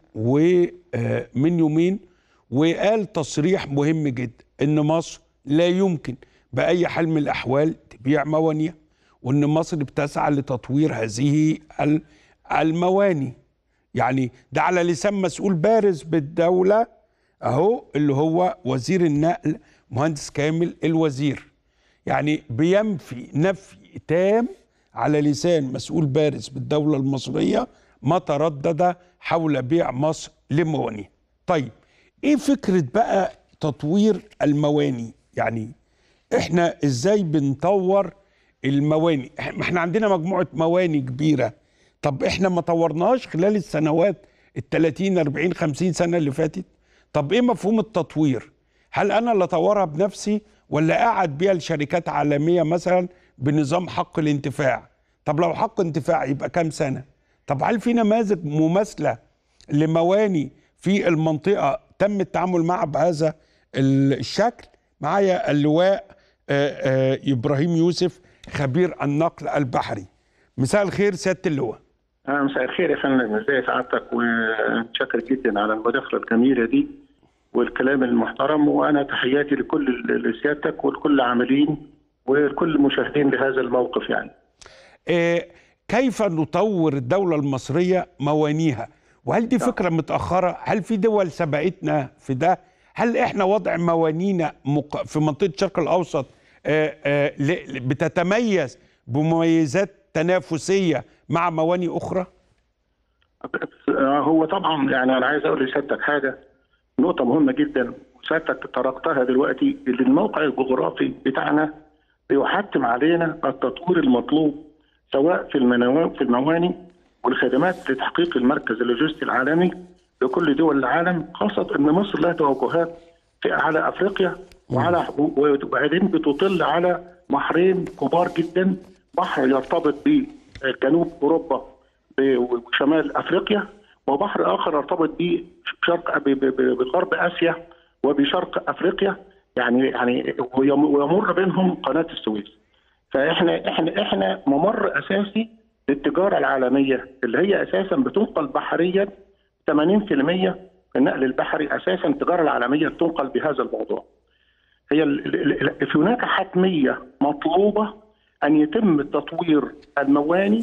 Speaker 1: ومن يومين وقال تصريح مهم جدا ان مصر لا يمكن باي حال من الاحوال تبيع موانيها وان مصر بتسعى لتطوير هذه ال- المواني يعني ده على لسان مسؤول بارز بالدوله اهو اللي هو وزير النقل مهندس كامل الوزير يعني بينفي نفي تام على لسان مسؤول بارز بالدولة المصرية ما تردد حول بيع مصر لموانيها طيب ايه فكرة بقى تطوير المواني يعني احنا ازاي بنطور المواني إح- احنا عندنا مجموعة مواني كبيرة طب احنا ما طورناش خلال السنوات ال 30 40 50 سنة اللي فاتت طب ايه مفهوم التطوير هل انا اللي اطورها بنفسي ولا قاعد بيها لشركات عالميه مثلا بنظام حق الانتفاع طب لو حق انتفاع يبقى كام سنه طب هل في نماذج مماثله لمواني في المنطقه تم التعامل معها بهذا ال- الشكل معايا اللواء آه، آه، ابراهيم يوسف خبير النقل البحري مساء الخير سياده اللواء
Speaker 19: آه، مساء الخير يا فندم ازي سعادتك ومتشكر جدا على المداخله الجميله دي والكلام المحترم وانا تحياتي لكل ال- لسيادتك ولكل عاملين ولكل المشاهدين لهذا الموقف يعني.
Speaker 1: آه، كيف نطور الدولة المصرية موانيها وهل دي فكرة متأخرة هل في دول سبقتنا في ده هل احنا وضع موانينا مق- في منطقة الشرق الأوسط آه، آه، ل- بتتميز بمميزات تنافسية مع مواني أخرى
Speaker 19: آه، هو طبعا يعني انا عايز اقول لسيادتك حاجه نقطه مهمه جدا وسيادتك طرقتها دلوقتي اللي الموقع الجغرافي بتاعنا بيحتم علينا التطوير المطلوب سواء في المناوى في المواني والخدمات لتحقيق المركز اللوجستي العالمي لكل دول العالم خاصه ان مصر لها توجهات في على افريقيا وعلى وبعدين بتطل على بحرين كبار جدا بحر يرتبط بجنوب اوروبا وشمال افريقيا وبحر اخر يرتبط بشرق ب- ب- ب- بغرب اسيا وبشرق افريقيا يعني يعني ويم- ويمر بينهم قناه السويس فاحنا احنا احنا ممر اساسي للتجاره العالميه اللي هي اساسا بتنقل بحريا 80% في النقل البحري اساسا التجاره العالميه بتنقل بهذا الموضوع. هي ال- ال- ال- في هناك حتميه مطلوبه ان يتم تطوير المواني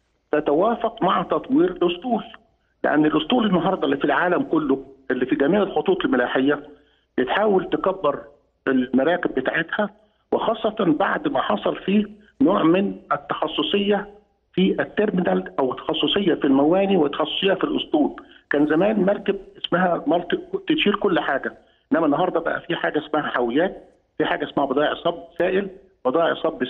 Speaker 19: تتوافق مع تطوير الاسطول لان الاسطول النهارده اللي في العالم كله اللي في جميع الخطوط الملاحيه بتحاول تكبر المراكب بتاعتها وخاصه بعد ما حصل فيه نوع من التخصصيه في التيرمينال او تخصصيه في المواني وتخصصيه في الاسطول كان زمان مركب اسمها مالتي تشيل كل حاجه انما النهارده بقى في حاجه اسمها حاويات في حاجه اسمها بضائع صب سائل بضائع صب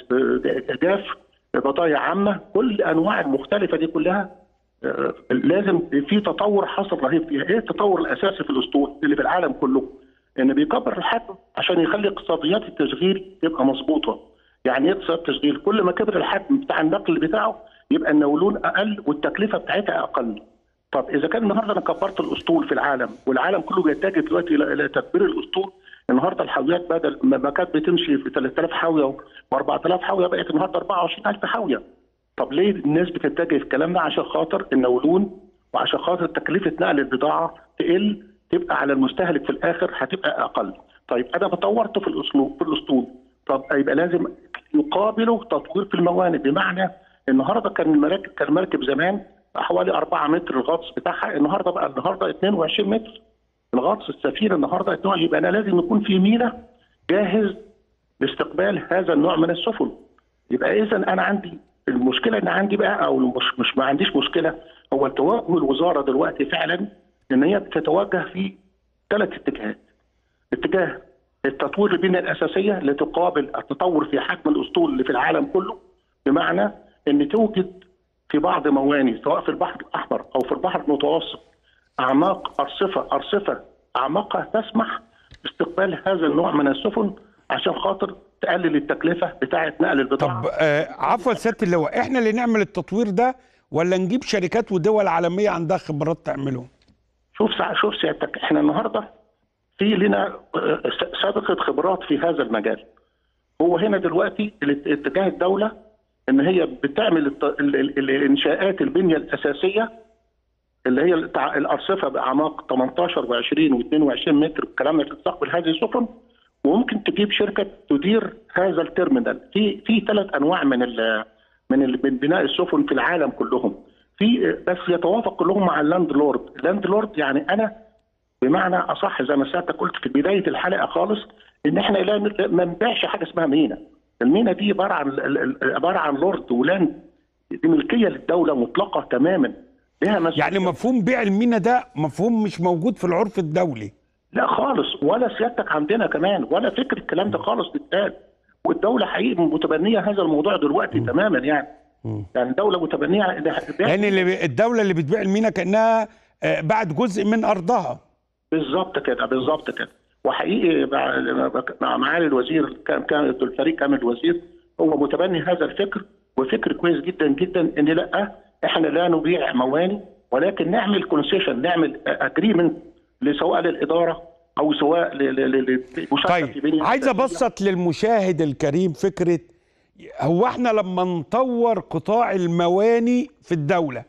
Speaker 19: جاف بضائع عامه كل الانواع المختلفه دي كلها آه، لازم في تطور حصل رهيب فيها ايه التطور الاساسي في الاسطول اللي في العالم كله ان بيكبر الحجم عشان يخلي اقتصاديات التشغيل تبقى مظبوطه يعني ايه اقتصاد التشغيل كل ما كبر الحجم بتاع النقل بتاعه يبقى النولون اقل والتكلفه بتاعتها اقل طب اذا كان النهارده انا كبرت الاسطول في العالم والعالم كله بيتجه دلوقتي الى إلى تكبير الاسطول النهارده الحاويات بدل ما ما كانت بتمشي في 3000 حاويه و4000 حاويه بقت النهارده 24000 حاويه طب ليه الناس بتتجه في الكلام ده عشان خاطر النولون وعشان خاطر تكلفه نقل البضاعه تقل تبقى على المستهلك في الاخر هتبقى اقل طيب انا طورت في الاسلوب في الاسطول طب يبقى لازم يقابله تطوير في الموانئ بمعنى النهارده كان المراكب كان المركب زمان حوالي 4 متر الغطس بتاعها النهارده بقى النهارده 22 متر الغطس السفينه النهارده 22 يبقى انا لازم يكون في مينا جاهز لاستقبال هذا النوع من السفن يبقى اذا انا عندي المشكله ان عندي بقى او مش مش ما عنديش مشكله هو توجه الوزاره دلوقتي فعلا ان هي بتتوجه في ثلاث اتجاهات اتجاه التطوير البنيه الاساسيه لتقابل التطور في حجم الاسطول اللي في العالم كله بمعنى ان توجد في بعض مواني سواء في البحر الاحمر او في البحر المتوسط اعماق ارصفه ارصفه اعماقها تسمح باستقبال هذا النوع من السفن عشان خاطر تقلل التكلفه بتاعه نقل البضاعه
Speaker 1: طب آه عفوا سياده اللواء احنا اللي نعمل التطوير ده ولا نجيب شركات ودول عالميه عندها خبرات تعمله
Speaker 19: شوف سع- شوف سيادتك احنا النهارده في لنا آه، س- سابقه خبرات في هذا المجال هو هنا دلوقتي الات- اتجاه الدوله ان هي بتعمل الت- ال- ال- ال- الانشاءات البنيه الاساسيه اللي هي التع- الارصفه باعماق 18 و20 و22 متر الكلام ده تستقبل هذه السفن وممكن تجيب شركه تدير هذا التيرمينال في في ثلاث انواع من ال من ال من بناء السفن في العالم كلهم في بس يتوافق كلهم مع اللاند لورد اللاند لورد يعني انا بمعنى اصح زي ما سيادتك قلت في بدايه الحلقه خالص ان احنا لا ما نبيعش حاجه اسمها مينا المينا دي عباره عن ال- ال- عباره عن لورد ولاند دي ملكيه للدوله مطلقه تماما لها مسؤولية.
Speaker 1: يعني مفهوم بيع المينا ده مفهوم مش موجود في العرف الدولي
Speaker 19: لا خالص ولا سيادتك عندنا كمان ولا فكر الكلام ده خالص بيتقال والدوله حقيقي متبنيه هذا الموضوع دلوقتي تماما يعني يعني الدوله متبنيه إن-
Speaker 1: يعني اللي بي- الدوله اللي بتبيع المينا كانها آه، بعد جزء من ارضها
Speaker 19: بالظبط كده بالظبط كده وحقيقي مع مع معالي الوزير كان كان الفريق كامل الوزير هو متبني هذا الفكر وفكر كويس جدا جدا ان لا احنا لا نبيع مواني ولكن نعمل كونسيشن نعمل اجريمنت سواء للاداره او سواء ل- ل- ل- لمشاركه في بنيه
Speaker 1: عايز
Speaker 19: أساسية.
Speaker 1: ابسط للمشاهد الكريم فكره هو احنا لما نطور قطاع المواني في الدوله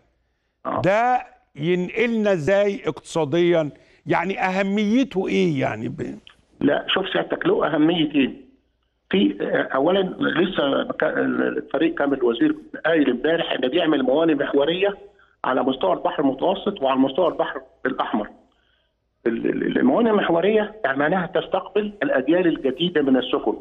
Speaker 1: ده ينقلنا ازاي اقتصاديا يعني اهميته ايه يعني ب...
Speaker 19: لا شوف سيادتك له اهميتين في آه، اولا لسه كا- الفريق كامل الوزير قايل امبارح انه بيعمل موانئ محوريه على مستوى البحر المتوسط وعلى مستوى البحر الاحمر. ال- ال- الموانئ المحوريه يعني معناها تستقبل الاجيال الجديده من السفن.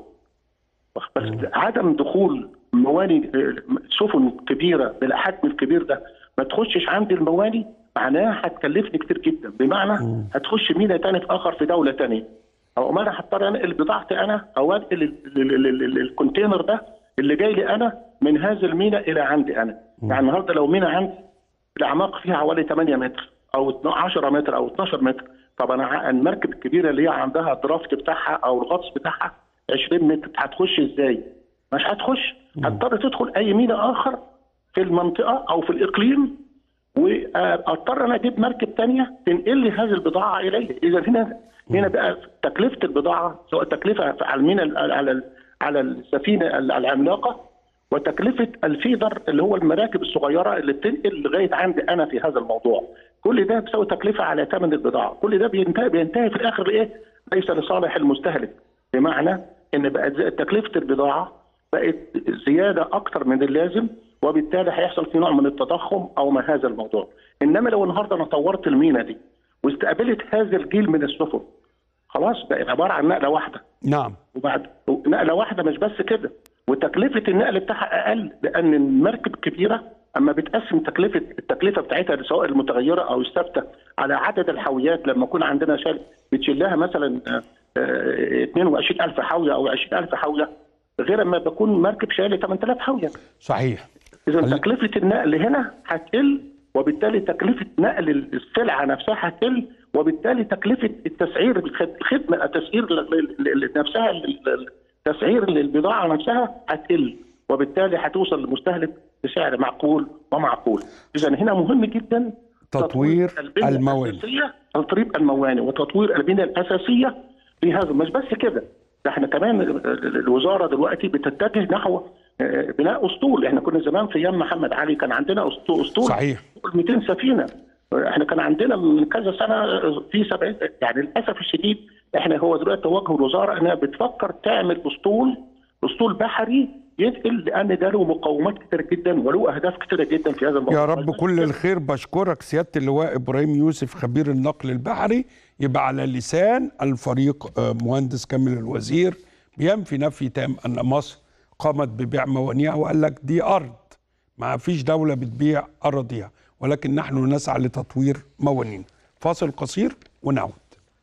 Speaker 19: بس عدم دخول مواني آه، سفن كبيره بالحجم الكبير ده ما تخشش عند المواني معناها هتكلفني كتير جدا بمعنى هتخش مينا تاني في اخر في دوله تانيه او ما انا هضطر انقل بضاعتي انا او انقل ال- ال- ال- ال- ال- الكونتينر ده اللي جاي لي انا من هذا المينا الى عندي انا يعني النهارده لو مينا عندي الاعماق فيها حوالي 8 متر او 10 متر او 12 متر طب انا ع- المركب الكبيره اللي هي عندها الدرافت بتاعها او الغطس بتاعها 20 متر هتخش ازاي؟ مش هتخش هتضطر تدخل اي مينا اخر في المنطقه او في الاقليم واضطر انا اجيب مركب تانية تنقل لي هذه البضاعه الي اذا هنا هنا بقى تكلفه البضاعه سواء تكلفه على المينا على على السفينه العملاقه وتكلفه الفيدر اللي هو المراكب الصغيره اللي بتنقل لغايه عندي انا في هذا الموضوع كل ده بيساوي تكلفه على ثمن البضاعه كل ده بينتهي بينتهي في الاخر لايه ليس لصالح المستهلك بمعنى ان بقت زي- تكلفه البضاعه بقت زياده اكتر من اللازم وبالتالي هيحصل في نوع من التضخم او ما هذا الموضوع انما لو النهارده انا طورت المينا دي واستقبلت هذا الجيل من السفن خلاص بقت عباره عن نقله واحده
Speaker 1: نعم
Speaker 19: وبعد نقله واحده مش بس كده وتكلفه النقل بتاعها اقل لان المركب كبيره اما بتقسم تكلفه التكلفه بتاعتها سواء المتغيره او الثابته على عدد الحاويات لما يكون عندنا شال بتشيلها مثلا آه، آه، 22000 حاويه او 20000 حاويه غير اما بكون مركب شايل 8000 حاويه
Speaker 1: صحيح
Speaker 19: اذا تكلفه النقل هنا هتقل وبالتالي تكلفه نقل السلعه نفسها هتقل وبالتالي تكلفه التسعير الخد- الخدمه التسعير ل- ل- ل- نفسها ال- ال- تسعير البضاعه نفسها هتقل وبالتالي هتوصل للمستهلك بسعر معقول ومعقول اذا هنا مهم جدا
Speaker 1: تطوير
Speaker 19: البنية
Speaker 1: الموانئ
Speaker 19: الأساسية تطوير الموانئ وتطوير البنية الأساسية لهذا مش بس كده ده احنا كمان ال- ال- الوزارة دلوقتي بتتجه نحو آه، بناء أسطول احنا كنا زمان في أيام محمد علي كان عندنا أسطول أسطول
Speaker 1: صحيح
Speaker 19: فوق ال 200 سفينة احنا كان عندنا من كذا سنة في 70 يعني للأسف الشديد احنا هو دلوقتي توجه الوزارة انها بتفكر تعمل أسطول أسطول بحري ينقل لأن ده له مقومات كتير جدا وله أهداف كتيرة جدا في هذا الموضوع
Speaker 1: يا رب كل الخير بشكرك سيادة اللواء إبراهيم يوسف خبير النقل البحري يبقى على لسان الفريق آه، مهندس كامل الوزير بينفي نفي تام أن مصر قامت ببيع موانئها وقال لك دي أرض ما فيش دولة بتبيع أراضيها ولكن نحن نسعى لتطوير موانئنا فاصل قصير ونعود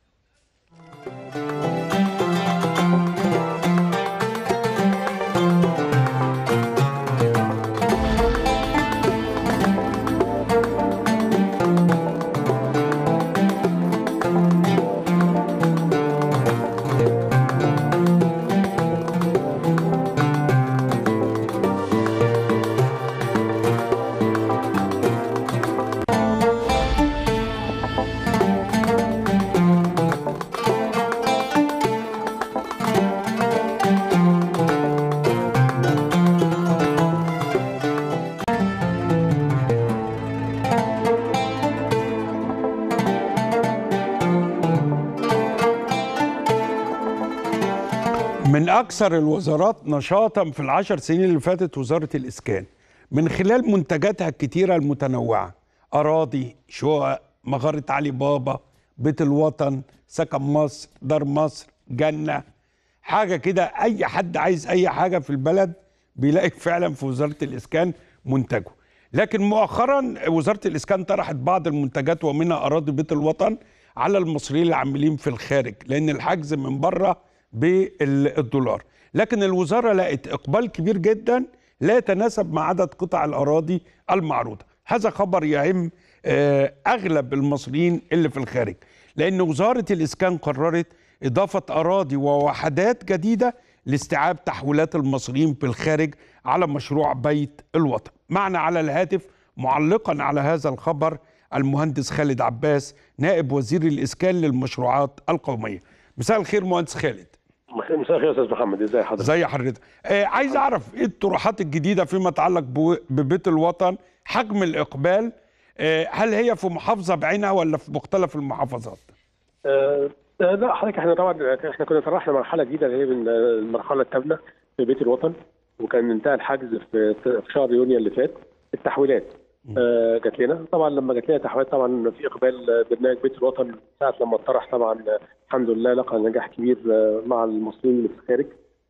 Speaker 1: من أكثر الوزارات نشاطا في العشر سنين اللي فاتت وزارة الإسكان من خلال منتجاتها الكتيرة المتنوعة أراضي شقق مغارة علي بابا بيت الوطن سكن مصر دار مصر جنة حاجة كده أي حد عايز أي حاجة في البلد بيلاقي فعلا في وزارة الإسكان منتجه لكن مؤخرا وزارة الإسكان طرحت بعض المنتجات ومنها أراضي بيت الوطن على المصريين العاملين في الخارج لأن الحجز من بره بالدولار لكن الوزارة لقت إقبال كبير جدا لا يتناسب مع عدد قطع الأراضي المعروضة هذا خبر يهم آه، أغلب المصريين اللي في الخارج لأن وزارة الإسكان قررت إضافة أراضي ووحدات جديدة لاستيعاب تحويلات المصريين في الخارج على مشروع بيت الوطن معنا على الهاتف معلقا على هذا الخبر المهندس خالد عباس نائب وزير الإسكان للمشروعات القومية مساء الخير مهندس خالد
Speaker 20: مساء الخير يا استاذ محمد ازي حضرتك
Speaker 1: زي حضرتك آه عايز اعرف ايه الطروحات الجديده فيما يتعلق بو- ببيت الوطن حجم الاقبال آه هل هي في محافظه بعينها ولا في مختلف المحافظات
Speaker 20: آه آه، لا حضرتك احنا طبعا احنا كنا طرحنا مرحله جديده اللي هي من آه، المرحله الثامنه في بيت الوطن وكان انتهى الحجز في في شهر يونيو اللي فات التحويلات آه جات لنا طبعا لما جات لنا تحويلات طبعا في اقبال آه، برنامج بيت الوطن ساعه لما اتطرح طبعا آه، الحمد لله لقى نجاح كبير آه، مع المصريين اللي في الخارج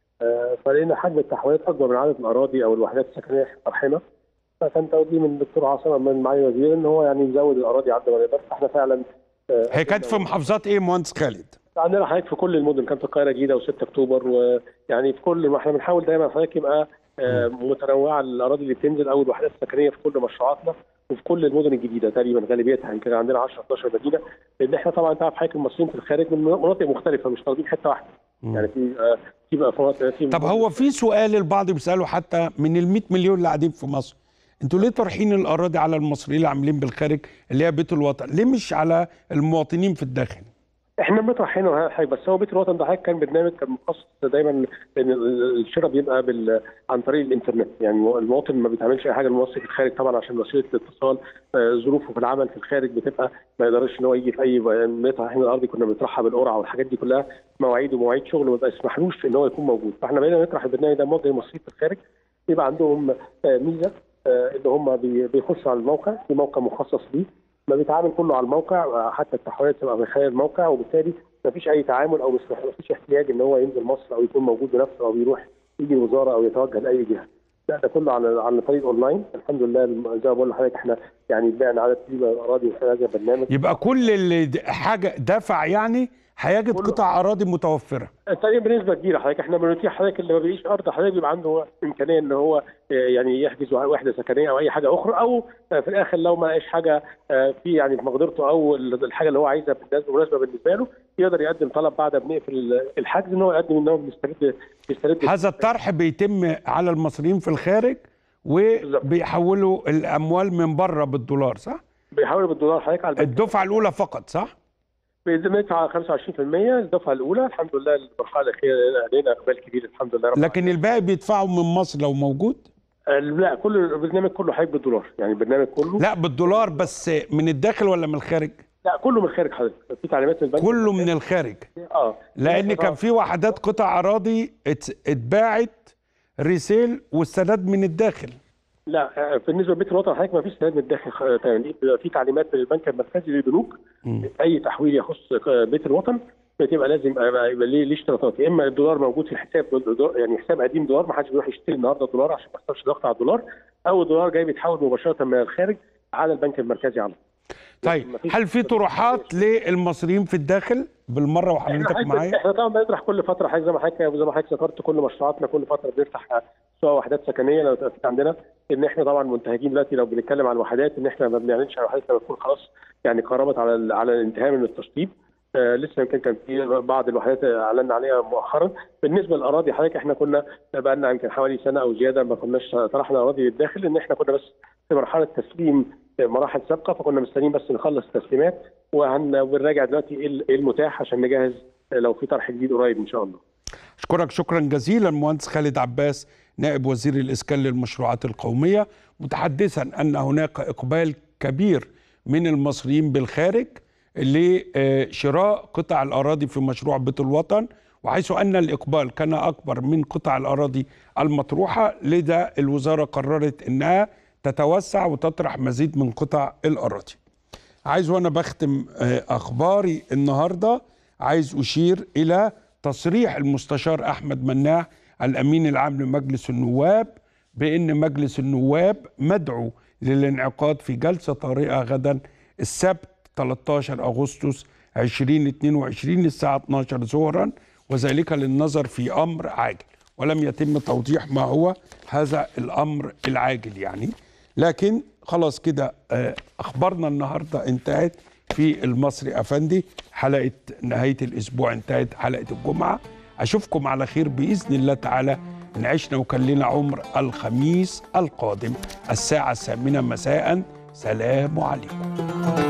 Speaker 20: آه، فلقينا حجم التحويلات اكبر من عدد الاراضي او الوحدات السكنيه احنا طرحنا فكان توجيه من الدكتور عاصم من معالي الوزير ان هو يعني يزود الاراضي على قد ما نقدر فاحنا فعلا آه،
Speaker 1: هي كانت في محافظات ايه مهندس خالد
Speaker 20: عندنا حضرتك في كل المدن كان في القاهره الجديده و6 اكتوبر ويعني في كل ما احنا بنحاول دايما حضرتك يبقى آه، متنوعه الاراضي اللي بتنزل او الوحدات السكنيه في كل مشروعاتنا وفي كل المدن الجديده تقريبا غالبيتها يمكن عندنا 10 12 مدينه لان احنا طبعا تعرف حضرتك المصريين في الخارج من مناطق مختلفه مش طالبين حته واحده يعني في آه، في بقى في مناطق في
Speaker 1: طب هو في سؤال البعض بيساله حتى من ال 100 مليون اللي قاعدين في مصر انتوا ليه طارحين الاراضي على المصريين اللي عاملين بالخارج اللي هي بيت الوطن ليه مش على المواطنين في الداخل
Speaker 20: احنا بنطرح هنا وهنا حاجه بس هو بيت الوطن ده حاجه كان برنامج كان مخصص دايما ان الشراء بيبقى بال... عن طريق الانترنت يعني المواطن ما بيتعملش اي حاجه الموظف في الخارج طبعا عشان وسيله الاتصال آه، ظروفه في العمل في الخارج بتبقى ما يقدرش ان هو يجي في اي بنطرح هنا الارضي كنا بنطرحها بالقرعه والحاجات دي كلها مواعيد ومواعيد شغل ما يسمحلوش ان هو يكون موجود فاحنا بقينا نطرح البرنامج ده موجه المصريين في الخارج يبقى عندهم آه، ميزه آه، ان هم بي- بيخشوا على الموقع في موقع مخصص ليه ما بيتعامل كله على الموقع آه، حتى التحويلات تبقى من خلال الموقع وبالتالي ما فيش اي تعامل او ما فيش احتياج ان هو ينزل مصر او يكون موجود بنفسه او يروح يجي الوزاره او يتوجه لاي جهه لا ده كله على على طريق اونلاين الحمد لله زي ما بقول لحضرتك احنا يعني بعنا عدد كبير من الاراضي من خلال هذا البرنامج
Speaker 1: يبقى كل اللي د- حاجه دفع يعني هيجد قطع اراضي متوفره
Speaker 20: تقريبا بنسبه كبيره حضرتك احنا بنتيح حضرتك اللي ما بيعيش ارض حضرتك بيبقى عنده امكانيه ان هو آه، يعني يحجز وحده سكنيه او اي حاجه اخرى او آه، في الاخر لو ما لقاش حاجه آه، في يعني في مقدرته او الحاجه اللي هو عايزها بالنسبه مناسبه بالنسبه له يقدر يقدم طلب بعد ما بنقفل الحجز ان هو يقدم ان هو بيسترد بيسترد
Speaker 1: هذا الطرح بيتم على المصريين في الخارج وبيحولوا الاموال من بره بالدولار صح
Speaker 20: بيحاولوا بالدولار حضرتك على البنك
Speaker 1: الدفعه الاولى فقط صح
Speaker 20: بندفع 25% الدفعه الاولى الحمد لله المرحله الاخيره لقينا اقبال كبير الحمد لله رب
Speaker 1: لكن الباقي بيدفعوا من مصر لو موجود
Speaker 20: آه، لا كل البرنامج كله حضرتك بالدولار يعني البرنامج كله
Speaker 1: لا بالدولار بس من الداخل ولا من الخارج
Speaker 20: لا كله من الخارج حضرتك في تعليمات من البنك
Speaker 1: كله من الخارج
Speaker 20: اه
Speaker 1: لان كان في وحدات قطع اراضي ات- اتباعت ريسيل والسداد من الداخل
Speaker 20: لا آه، بالنسبه لبيت الوطن حضرتك ما فيش سداد من الداخل خ- تاني بيبقى في تعليمات من البنك المركزي للبنوك اي تحويل يخص آه، بيت الوطن بتبقى لازم يبقى يبقى ليه ليه اشتراطات يا اما الدولار موجود في الحساب دولار- يعني حساب قديم دولار ما حدش بيروح يشتري النهارده دولار عشان ما يحصلش ضغط على الدولار او الدولار جاي بيتحول مباشره من الخارج على البنك المركزي على طول.
Speaker 1: طيب هل في طروحات للمصريين في الداخل بالمره وحضرتك
Speaker 20: احنا
Speaker 1: معايا
Speaker 20: احنا طبعا بنطرح كل فتره حاجه زي ما حضرتك زي ما حضرتك ذكرت كل مشروعاتنا كل فتره بنفتح سواء وحدات سكنيه لو تأكد عندنا ان احنا طبعا منتهجين دلوقتي لو بنتكلم عن الوحدات ان احنا ما بنعلنش عن وحدات لما تكون خلاص يعني قربت على ال- على الانتهاء من التشطيب آه لسه يمكن كان في بعض الوحدات اعلنا عليها مؤخرا بالنسبه للاراضي حضرتك احنا كنا بقى لنا يمكن حوالي سنه او زياده ما كناش طرحنا اراضي للداخل ان احنا كنا بس في مرحله تسليم مراحل سابقه فكنا مستنيين بس نخلص التسليمات وهن- وبنراجع دلوقتي ايه ال- إيه المتاح عشان نجهز لو في طرح جديد قريب ان شاء الله
Speaker 1: اشكرك شكرا جزيلا مهندس خالد عباس نائب وزير الاسكان للمشروعات القوميه متحدثا ان هناك اقبال كبير من المصريين بالخارج لشراء قطع الاراضي في مشروع بيت الوطن وحيث ان الاقبال كان اكبر من قطع الاراضي المطروحه لذا الوزاره قررت انها تتوسع وتطرح مزيد من قطع الاراضي. عايز وانا بختم آه، اخباري النهارده عايز اشير الى تصريح المستشار احمد مناع الامين العام لمجلس النواب بان مجلس النواب مدعو للانعقاد في جلسه طارئه غدا السبت 13 اغسطس 2022 الساعه 12 ظهرا وذلك للنظر في امر عاجل ولم يتم توضيح ما هو هذا الامر العاجل يعني لكن خلاص كده آه، اخبارنا النهارده انتهت في المصري افندي حلقه نهايه الاسبوع انتهت حلقه الجمعه اشوفكم على خير باذن الله تعالى ان عشنا وكان لنا عمر الخميس القادم الساعه الثامنه مساء سلام عليكم